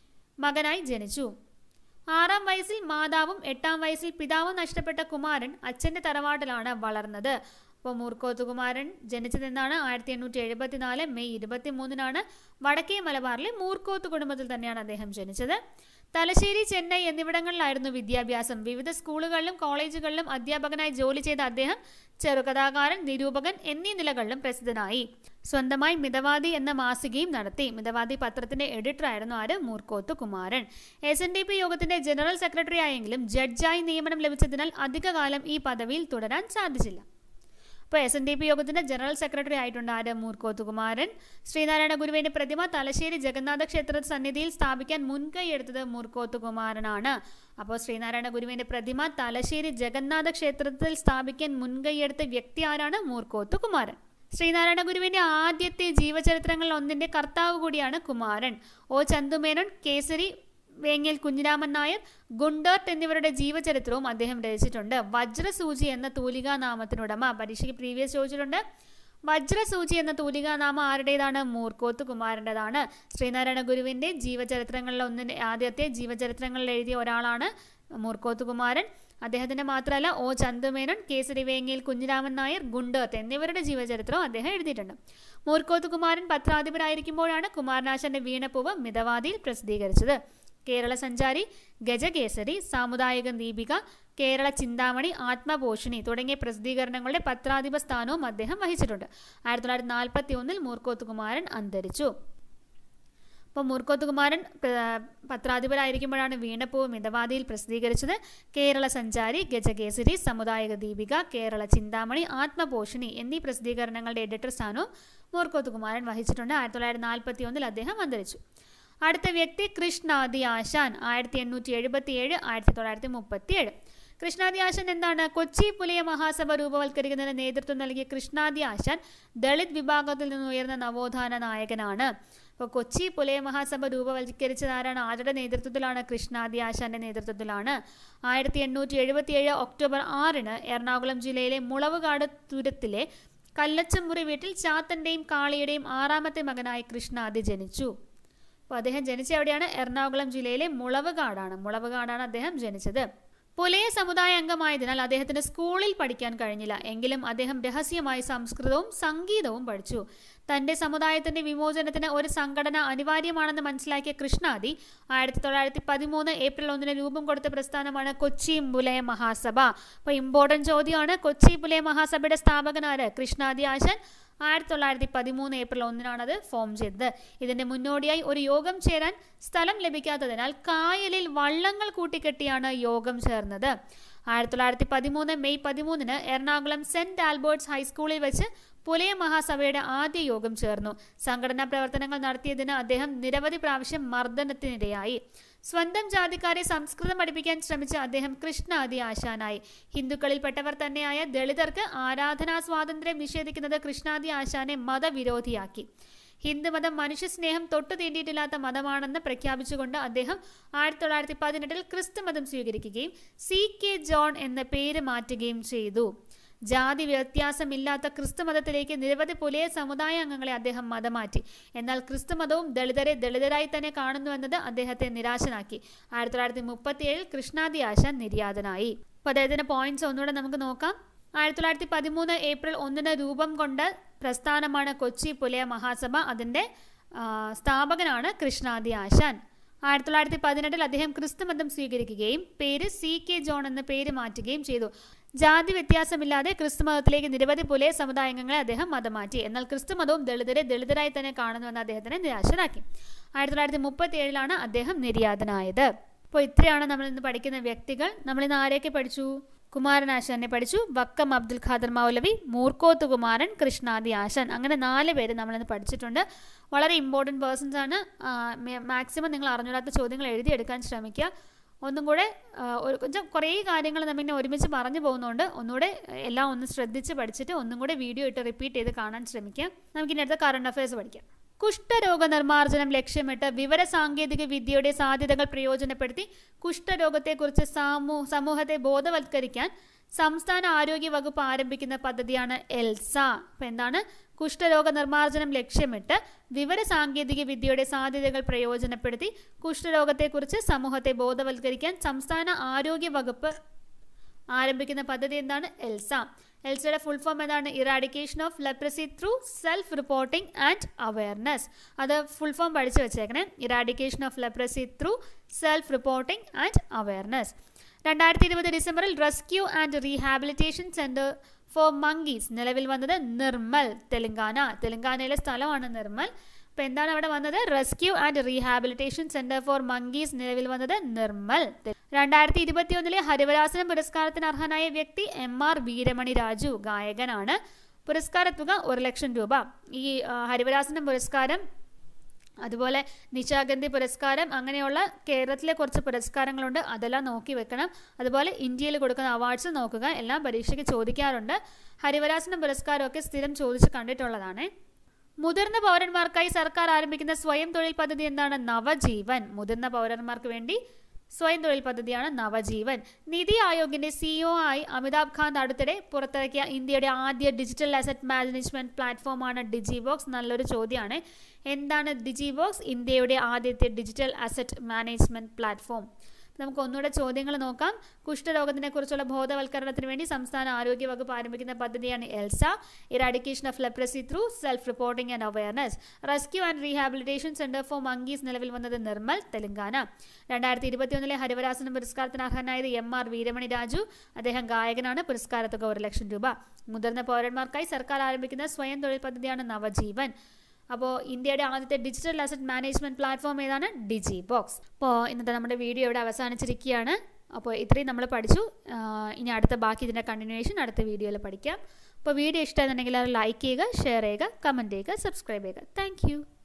[SPEAKER 1] മകനായി ജനിച്ചു ആറാം വയസ്സിൽ മാതാവും എട്ടാം വയസ്സിൽ പിതാവും നഷ്ടപ്പെട്ട കുമാരൻ അച്ഛന്റെ തറവാട്ടിലാണ് വളർന്നത് അപ്പോൾ മൂർക്കോത്ത് കുമാരൻ ജനിച്ചതെന്നാണ് ആയിരത്തി എണ്ണൂറ്റി എഴുപത്തിനാല് മെയ് ഇരുപത്തി മൂന്നിനാണ് വടക്കേ മലബാറിലെ മൂർക്കോത്ത് കുടുംബത്തിൽ തന്നെയാണ് അദ്ദേഹം ജനിച്ചത് തലശ്ശേരി ചെന്നൈ എന്നിവിടങ്ങളിലായിരുന്നു വിദ്യാഭ്യാസം വിവിധ സ്കൂളുകളിലും കോളേജുകളിലും അധ്യാപകനായി ജോലി ചെയ്ത അദ്ദേഹം ചെറുകഥാകാരൻ നിരൂപകൻ എന്നീ നിലകളിലും പ്രസിദ്ധനായി സ്വന്തമായി മിതവാദി എന്ന മാസികയും നടത്തി മിതവാദി പത്രത്തിന്റെ എഡിറ്ററായിരുന്നു ആര് Moorkoth Kumaran S N D P യോഗത്തിന്റെ ജനറൽ സെക്രട്ടറി ആയെങ്കിലും ജഡ്ജായി നിയമനം ലഭിച്ചതിനാൽ അധികകാലം ഈ പദവിയിൽ തുടരാൻ സാധിച്ചില്ല ഇപ്പോൾ എസ് എൻ ഡി പി യോഗത്തിന്റെ ജനറൽ സെക്രട്ടറി ആയിട്ടുണ്ട് ആര് മൂർക്കോത്ത് കുമാരൻ ശ്രീനാരായണ ഗുരുവിന്റെ പ്രതിമ തലശ്ശേരി ജഗന്നാഥ ക്ഷേത്ര സന്നിധിയിൽ സ്ഥാപിക്കാൻ മുൻകൈ എടുത്തത് മൂർക്കോത്ത് കുമാരനാണ് അപ്പോൾ ശ്രീനാരായണ ഗുരുവിന്റെ പ്രതിമ തലശ്ശേരി ജഗന്നാഥ ക്ഷേത്രത്തിൽ സ്ഥാപിക്കാൻ മുൻകൈ എടുത്ത വ്യക്തി ആരാണ് മൂർക്കോത്ത് കുമാരൻ ശ്രീനാരായണ ഗുരുവിന്റെ ആദ്യത്തെ ജീവചരിത്രങ്ങളിൽ ഒന്നിന്റെ കർത്താവ് കൂടിയാണ് കുമാരൻ ഒ ചന്തുമേനോൻ കേസരി വേങ്ങൽ കുഞ്ഞിരാമൻ നായർ ഗുണ്ടർട്ട് എന്നിവരുടെ ജീവചരിത്രവും അദ്ദേഹം രചിച്ചിട്ടുണ്ട് വജ്രസൂചി എന്ന തൂലികാ നാമത്തിനുടമ പരീക്ഷയ്ക്ക് പ്രീവിയസ് ചോദിച്ചിട്ടുണ്ട് വജ്രസൂചി എന്ന തൂലികാനാമം ആരുടേതാണ് മൂർക്കോത്ത് കുമാരൻ്റെതാണ് ശ്രീനാരായണ ഗുരുവിന്റെ ജീവചരിത്രങ്ങളിൽ ഒന്നിന്റെ ആദ്യത്തെ ജീവചരിത്രങ്ങളിൽ എഴുതിയ ഒരാളാണ് മൂർക്കോത്ത് കുമാരൻ അദ്ദേഹത്തിന്റെ മാത്രമല്ല ഒ ചന്തുമേനോൻ കേസരി വേങ്ങയിൽ കുഞ്ഞിരാമൻ നായർ ഗുണ്ടർത്ത് എന്നിവരുടെ ജീവചരിത്രവും അദ്ദേഹം എഴുതിയിട്ടുണ്ട് മൂർക്കോത്ത് കുമാരൻ പത്രാധിപരായിരിക്കുമ്പോഴാണ് കുമാരനാശന്റെ വീണപ്പൂവ് മിതവാദിയിൽ പ്രസിദ്ധീകരിച്ചത് കേരള സഞ്ചാരി ഗജകേസരി സാമുദായിക ദീപിക കേരള ചിന്താമണി ആത്മപോഷിണി തുടങ്ങിയ പ്രസിദ്ധീകരണങ്ങളുടെ പത്രാധിപ സ്ഥാനവും അദ്ദേഹം വഹിച്ചിട്ടുണ്ട് ആയിരത്തി തൊള്ളായിരത്തി നാൽപ്പത്തി ഒന്നിൽ മൂർക്കോത്ത് കുമാരൻ അന്തരിച്ചു അപ്പോൾ മൂർക്കോത്ത് കുമാരൻ പ്ര- പത്രാധിപരായിരിക്കുമ്പോഴാണ് വീണപ്പൂവ് മിതവാദിയിൽ പ്രസിദ്ധീകരിച്ചത് കേരള സഞ്ചാരി ഗജകേസരി സമുദായിക ദീപിക കേരള ചിന്താമണി ആത്മപോഷിണി എന്നീ പ്രസിദ്ധീകരണങ്ങളുടെ എഡിറ്റർ സ്ഥാനവും മൂർക്കോത്ത് കുമാരൻ വഹിച്ചിട്ടുണ്ട് ആയിരത്തി തൊള്ളായിരത്തി നാൽപ്പത്തി ഒന്നിൽ അദ്ദേഹം അന്തരിച്ചു അടുത്ത വ്യക്തി കൃഷ്ണാദി ആശാൻ ആയിരത്തി എണ്ണൂറ്റി എഴുപത്തി ഏഴ് ആയിരത്തി തൊള്ളായിരത്തി മുപ്പത്തി ഏഴ് കൃഷ്ണാദി ആശാൻ എന്താണ് കൊച്ചി പുലിയ മഹാസഭ രൂപവൽക്കരിക്കുന്നതിന് നേതൃത്വം നൽകിയ കൃഷ്ണാദി ആശാൻ ദളിത് വിഭാഗത്തിൽ നിന്ന് ഉയർന്ന നവോത്ഥാന നായകനാണ് അപ്പോൾ കൊച്ചി പുലയ മഹാസഭ രൂപവൽക്കരിച്ചത് ആരാണ് ആരുടെ നേതൃത്വത്തിലാണ് കൃഷ്ണാദി ആശാന്റെ നേതൃത്വത്തിലാണ് ആയിരത്തി എണ്ണൂറ്റി എഴുപത്തിയേഴ് ഒക്ടോബർ ആറിന് എറണാകുളം ജില്ലയിലെ മുളവുകാട് തുരത്തിലെ കല്ലച്ചമ്പുറി വീട്ടിൽ ചാത്തന്റെയും കാളിയുടെയും ആറാമത്തെ മകനായി കൃഷ്ണാദി ജനിച്ചു അപ്പോൾ അദ്ദേഹം ജനിച്ച എവിടെയാണ് എറണാകുളം ജില്ലയിലെ മുളവുകാടാണ് മുളവുകാടാണ് അദ്ദേഹം ജനിച്ചത് പുലയ സമുദായ അംഗമായതിനാൽ അദ്ദേഹത്തിന് സ്കൂളിൽ പഠിക്കാൻ കഴിഞ്ഞില്ല എങ്കിലും അദ്ദേഹം രഹസ്യമായി സംസ്കൃതവും സംഗീതവും പഠിച്ചു തന്റെ സമുദായത്തിന്റെ വിമോചനത്തിന് ഒരു സംഘടന അനിവാര്യമാണെന്ന് മനസ്സിലാക്കിയ കൃഷ്ണാദി ആയിരത്തി തൊള്ളായിരത്തി പതിമൂന്ന് ഏപ്രിൽ ഒന്നിന് രൂപം കൊടുത്ത പ്രസ്ഥാനമാണ് കൊച്ചി പുലയ മഹാസഭ അപ്പോൾ ഇമ്പോർട്ടൻറ്റ് ചോദ്യമാണ് കൊച്ചി പുലയ മഹാസഭയുടെ സ്ഥാപകനാര് കൃഷ്ണാദി ആശാൻ ആയിരത്തി തൊള്ളായിരത്തി പതിമൂന്ന് ഏപ്രിൽ ഒന്നിനാണ് അത് ഫോം ചെയ്തത് ഇതിന്റെ മുന്നോടിയായി ഒരു യോഗം ചേരാൻ സ്ഥലം ലഭിക്കാത്തതിനാൽ കായലിൽ വള്ളങ്ങൾ കൂട്ടിക്കെട്ടിയാണ് യോഗം ചേർന്നത് ആയിരത്തി തൊള്ളായിരത്തി പതിമൂന്ന് മെയ് പതിമൂന്നിന് എറണാകുളം സെന്റ് ആൽബർട്ട്സ് ഹൈസ്കൂളിൽ വെച്ച് പുലയ മഹാസഭയുടെ ആദ്യ യോഗം ചേർന്നു സംഘടനാ പ്രവർത്തനങ്ങൾ നടത്തിയതിന് അദ്ദേഹം നിരവധി പ്രാവശ്യം മർദ്ദനത്തിനിരയായി സ്വന്തം ജാതിക്കാരെ സംസ്കൃതം പഠിപ്പിക്കാൻ ശ്രമിച്ച അദ്ദേഹം കൃഷ്ണാദി ആശാനായി ഹിന്ദുക്കളിൽപ്പെട്ടവർ തന്നെയായ ദളിതർക്ക് ആരാധനാ സ്വാതന്ത്ര്യം നിഷേധിക്കുന്നത് കൃഷ്ണാദി ആശാനെ മതവിരോധിയാക്കി ഹിന്ദുമതം മനുഷ്യസ്നേഹം തൊട്ടു തീണ്ടിയിട്ടില്ലാത്ത മതമാണെന്ന് പ്രഖ്യാപിച്ചുകൊണ്ട് അദ്ദേഹം ആയിരത്തി തൊള്ളായിരത്തി പതിനെട്ടിൽ ക്രിസ്തുമതം സ്വീകരിക്കുകയും സി കെ ജോൺ എന്ന പേര് മാറ്റുകയും ചെയ്തു ജാതി വ്യത്യാസമില്ലാത്ത ക്രിസ്തുമതത്തിലേക്ക് നിരവധി പുലയ സമുദായ അംഗങ്ങളെ അദ്ദേഹം മതമാറ്റി എന്നാൽ ക്രിസ്തുമതവും ദളിതരെ ദളിതരായി തന്നെ കാണുന്നുവെന്നത് അദ്ദേഹത്തെ നിരാശനാക്കി ആയിരത്തി തൊള്ളായിരത്തി മുപ്പത്തിയേഴിൽ കൃഷ്ണാദി ആശാൻ നിര്യാതനായി അപ്പോൾ അദ്ദേഹത്തിന്റെ പോയിന്റ്സ് ഒന്നുകൂടെ നമുക്ക് നോക്കാം ആയിരത്തി തൊള്ളായിരത്തി പതിമൂന്ന് ഏപ്രിൽ ഒന്നിന് രൂപം കൊണ്ട പ്രസ്ഥാനമാണ് കൊച്ചി പുലയ മഹാസഭ അതിൻ്റെ സ്ഥാപകനാണ് കൃഷ്ണാദി ആശാൻ ആയിരത്തി തൊള്ളായിരത്തി പതിനെട്ടിൽ അദ്ദേഹം ക്രിസ്തുമതം സ്വീകരിക്കുകയും പേര് സി കെ ജോൺ എന്ന പേര് മാറ്റുകയും ചെയ്തു ജാതി വ്യത്യാസമില്ലാതെ ക്രിസ്തുമതത്തിലേക്ക് നിരവധി പുലയ സമുദായാംഗങ്ങളെ അദ്ദേഹം മതം മാറ്റി എന്നാൽ ക്രിസ്തുമതവും ദളിതരെ ദളിതരായി തന്നെ കാണുന്നുവെന്ന് അദ്ദേഹത്തിനെ നിരാശനാക്കി ആയിരത്തി തൊള്ളായിരത്തി മുപ്പത്തി ഏഴിലാണ് അദ്ദേഹം നിര്യാതനായത് അപ്പോൾ ഇത്രയാണ് നമ്മൾ ഇന്ന് പഠിക്കുന്ന വ്യക്തികൾ നമ്മൾ ഇന്ന് ആരെയൊക്കെ പഠിച്ചു കുമാരനാശാനെ പഠിച്ചു വക്കം അബ്ദുൽ ഖാദർ മൗലവി മൂർക്കോത്ത് കുമാരൻ കൃഷ്ണാദി ആശാൻ അങ്ങനെ നാല് പേര് നമ്മളിന്ന് പഠിച്ചിട്ടുണ്ട് വളരെ ഇമ്പോർട്ടൻറ്റ് പേഴ്സൺസ് ആണ് മാക്സിമം നിങ്ങൾ അറിഞ്ഞൂടാത്ത ചോദ്യങ്ങൾ എഴുതിയെടുക്കാൻ ശ്രമിക്കുക ഒന്നും കൂടെ ഒരു കുറച്ച് കുറേ കാര്യങ്ങൾ നമ്മിങ്ങനെ ഒരുമിച്ച് പറഞ്ഞു പോകുന്നതുകൊണ്ട് ഒന്നുകൂടെ എല്ലാം ഒന്ന് ശ്രദ്ധിച്ച് പഠിച്ചിട്ട് ഒന്നും കൂടെ വീഡിയോ ഇട്ട് റിപ്പീറ്റ് ചെയ്ത് കാണാൻ ശ്രമിക്കാം നമുക്കിനി അടുത്ത കറണ്ട് അഫയേഴ്സ് പഠിക്കാം കുഷ്ഠരോഗ നിർമ്മാർജ്ജനം ലക്ഷ്യമിട്ട് വിവര സാങ്കേതിക വിദ്യയുടെ സാധ്യതകൾ പ്രയോജനപ്പെടുത്തി കുഷ്ഠരോഗത്തെക്കുറിച്ച് സമൂ സമൂഹത്തെ ബോധവൽക്കരിക്കാൻ സംസ്ഥാന ആരോഗ്യ വകുപ്പ് ആരംഭിക്കുന്ന പദ്ധതിയാണ് എൽസ അപ്പം എന്താണ് കുഷ്ഠരോഗ നിർമ്മാർജ്ജനം ലക്ഷ്യമിട്ട് വിവര സാങ്കേതിക വിദ്യയുടെ സാധ്യതകൾ പ്രയോജനപ്പെടുത്തി കുഷ്ഠരോഗത്തെക്കുറിച്ച് സമൂഹത്തെ ബോധവൽക്കരിക്കാൻ സംസ്ഥാന ആരോഗ്യ വകുപ്പ് ആരംഭിക്കുന്ന പദ്ധതി എന്താണ് എൽസ എൽസയുടെ ഫുൾ ഫോം എന്താണ് eradication of leprosy through self reporting and awareness അത് ഫുൾ ഫോം പഠിച്ചു വെച്ചേക്കണേ eradication of leprosy through self reporting and awareness രണ്ടായിരത്തി ഇരുപത് ഡിസംബറിൽ rescue and rehabilitation centre for monkeys നിലവിൽ വന്നത് നിർമ്മൽ തെലങ്കാന തെലങ്കാനയിലെ സ്ഥലമാണ് നിർമ്മൽ അപ്പോൾ എന്താണ് അവിടെ വന്നത് rescue and rehabilitation centre for monkeys നിലവിൽ വന്നത് നിർമ്മൽ രണ്ടായിരത്തി ഇരുപത്തിയൊന്നിലെ ഹരിവരാസനം പുരസ്കാരത്തിന് അർഹനായ വ്യക്തി എം ആർ വീരമണി രാജു ഗായകനാണ് പുരസ്കാര തുക ഒരു ലക്ഷം രൂപ ഈ ഹരിവരാസനം പുരസ്കാരം അതുപോലെ നിശാഗന്ധി പുരസ്കാരം അങ്ങനെയുള്ള കേരളത്തിലെ കുറച്ച് പുരസ്കാരങ്ങളുണ്ട് അതെല്ലാം നോക്കി വെക്കണം അതുപോലെ ഇന്ത്യയിൽ കൊടുക്കുന്ന അവാർഡ്സ് നോക്കുക എല്ലാം പരീക്ഷയ്ക്ക് ചോദിക്കാറുണ്ട് ഹരിവരാസനം പുരസ്കാരമൊക്കെ സ്ഥിരം ചോദിച്ച് കണ്ടിട്ടുള്ളതാണ് മുതിർന്ന പൗരന്മാർക്കായി സർക്കാർ ആരംഭിക്കുന്ന സ്വയം തൊഴിൽ പദ്ധതി എന്താണ് നവജീവൻ മുതിർന്ന പൗരന്മാർക്ക് വേണ്ടി സ്വയം തൊഴിൽ പദ്ധതിയാണ് നവജീവൻ നിതി ആയോഗിന്റെ സിഇഒ ആയി അമിതാഭ് ഖാന്ത് അടുത്തിടെ പുറത്തിറക്കിയ ഇന്ത്യയുടെ ആദ്യ ഡിജിറ്റൽ അസറ്റ് മാനേജ്മെന്റ് പ്ലാറ്റ്ഫോമാണ് ഡിജിബോക്സ് നല്ലൊരു ചോദ്യമാണ് എന്താണ് ഡിജിബോക്സ് ഇന്ത്യയുടെ ആദ്യത്തെ ഡിജിറ്റൽ അസറ്റ് മാനേജ്മെന്റ് പ്ലാറ്റ്ഫോം നമുക്ക് ഒന്നുകൂടെ ചോദ്യങ്ങൾ നോക്കാം കുഷ്ഠരോഗത്തിനെ കുറിച്ചുള്ള ബോധവൽക്കരണത്തിന് വേണ്ടി സംസ്ഥാന ആരോഗ്യ വകുപ്പ് ആരംഭിക്കുന്ന പദ്ധതിയാണ് ELSA eradication of leprosy through self reporting and awareness rescue and rehabilitation centre for monkeys നിലവിൽ വന്നത് നിർമ്മൽ തെലങ്കാന രണ്ടായിരത്തി ഇരുപത്തിയൊന്നിലെ ഹരിവരാസനം പുരസ്കാരത്തിന് അർഹനായത് എം ആർ വീരമണി രാജു അദ്ദേഹം ഗായകനാണ് പുരസ്കാരത്തുക ഒരു ലക്ഷം രൂപ മുതിർന്ന പൗരന്മാർക്കായി സർക്കാർ ആരംഭിക്കുന്ന സ്വയം തൊഴിൽ പദ്ധതിയാണ് നവജീവൻ അപ്പോൾ ഇന്ത്യയുടെ ആദ്യത്തെ ഡിജിറ്റൽ അസറ്റ് മാനേജ്മെന്റ് പ്ലാറ്റ്ഫോം ഏതാണ് ഡിജി ബോക്സ് അപ്പോൾ ഇന്നത്തെ നമ്മുടെ വീഡിയോ ഇവിടെ അവസാനിച്ചിരിക്കുകയാണ് അപ്പോൾ ഇത്രയും നമ്മൾ പഠിച്ചു ഇനി അടുത്ത ബാക്കി ഇതിൻ്റെ കണ്ടിന്യൂവേഷൻ അടുത്ത വീഡിയോയിൽ പഠിക്കാം അപ്പോൾ വീഡിയോ ഇഷ്ടമാണെന്നുണ്ടെങ്കിൽ അത് ലൈക്ക് ചെയ്യുക ഷെയർ ചെയ്യുക കമൻറ്റ് ചെയ്യുക സബ്സ്ക്രൈബ് ചെയ്യുക താങ്ക്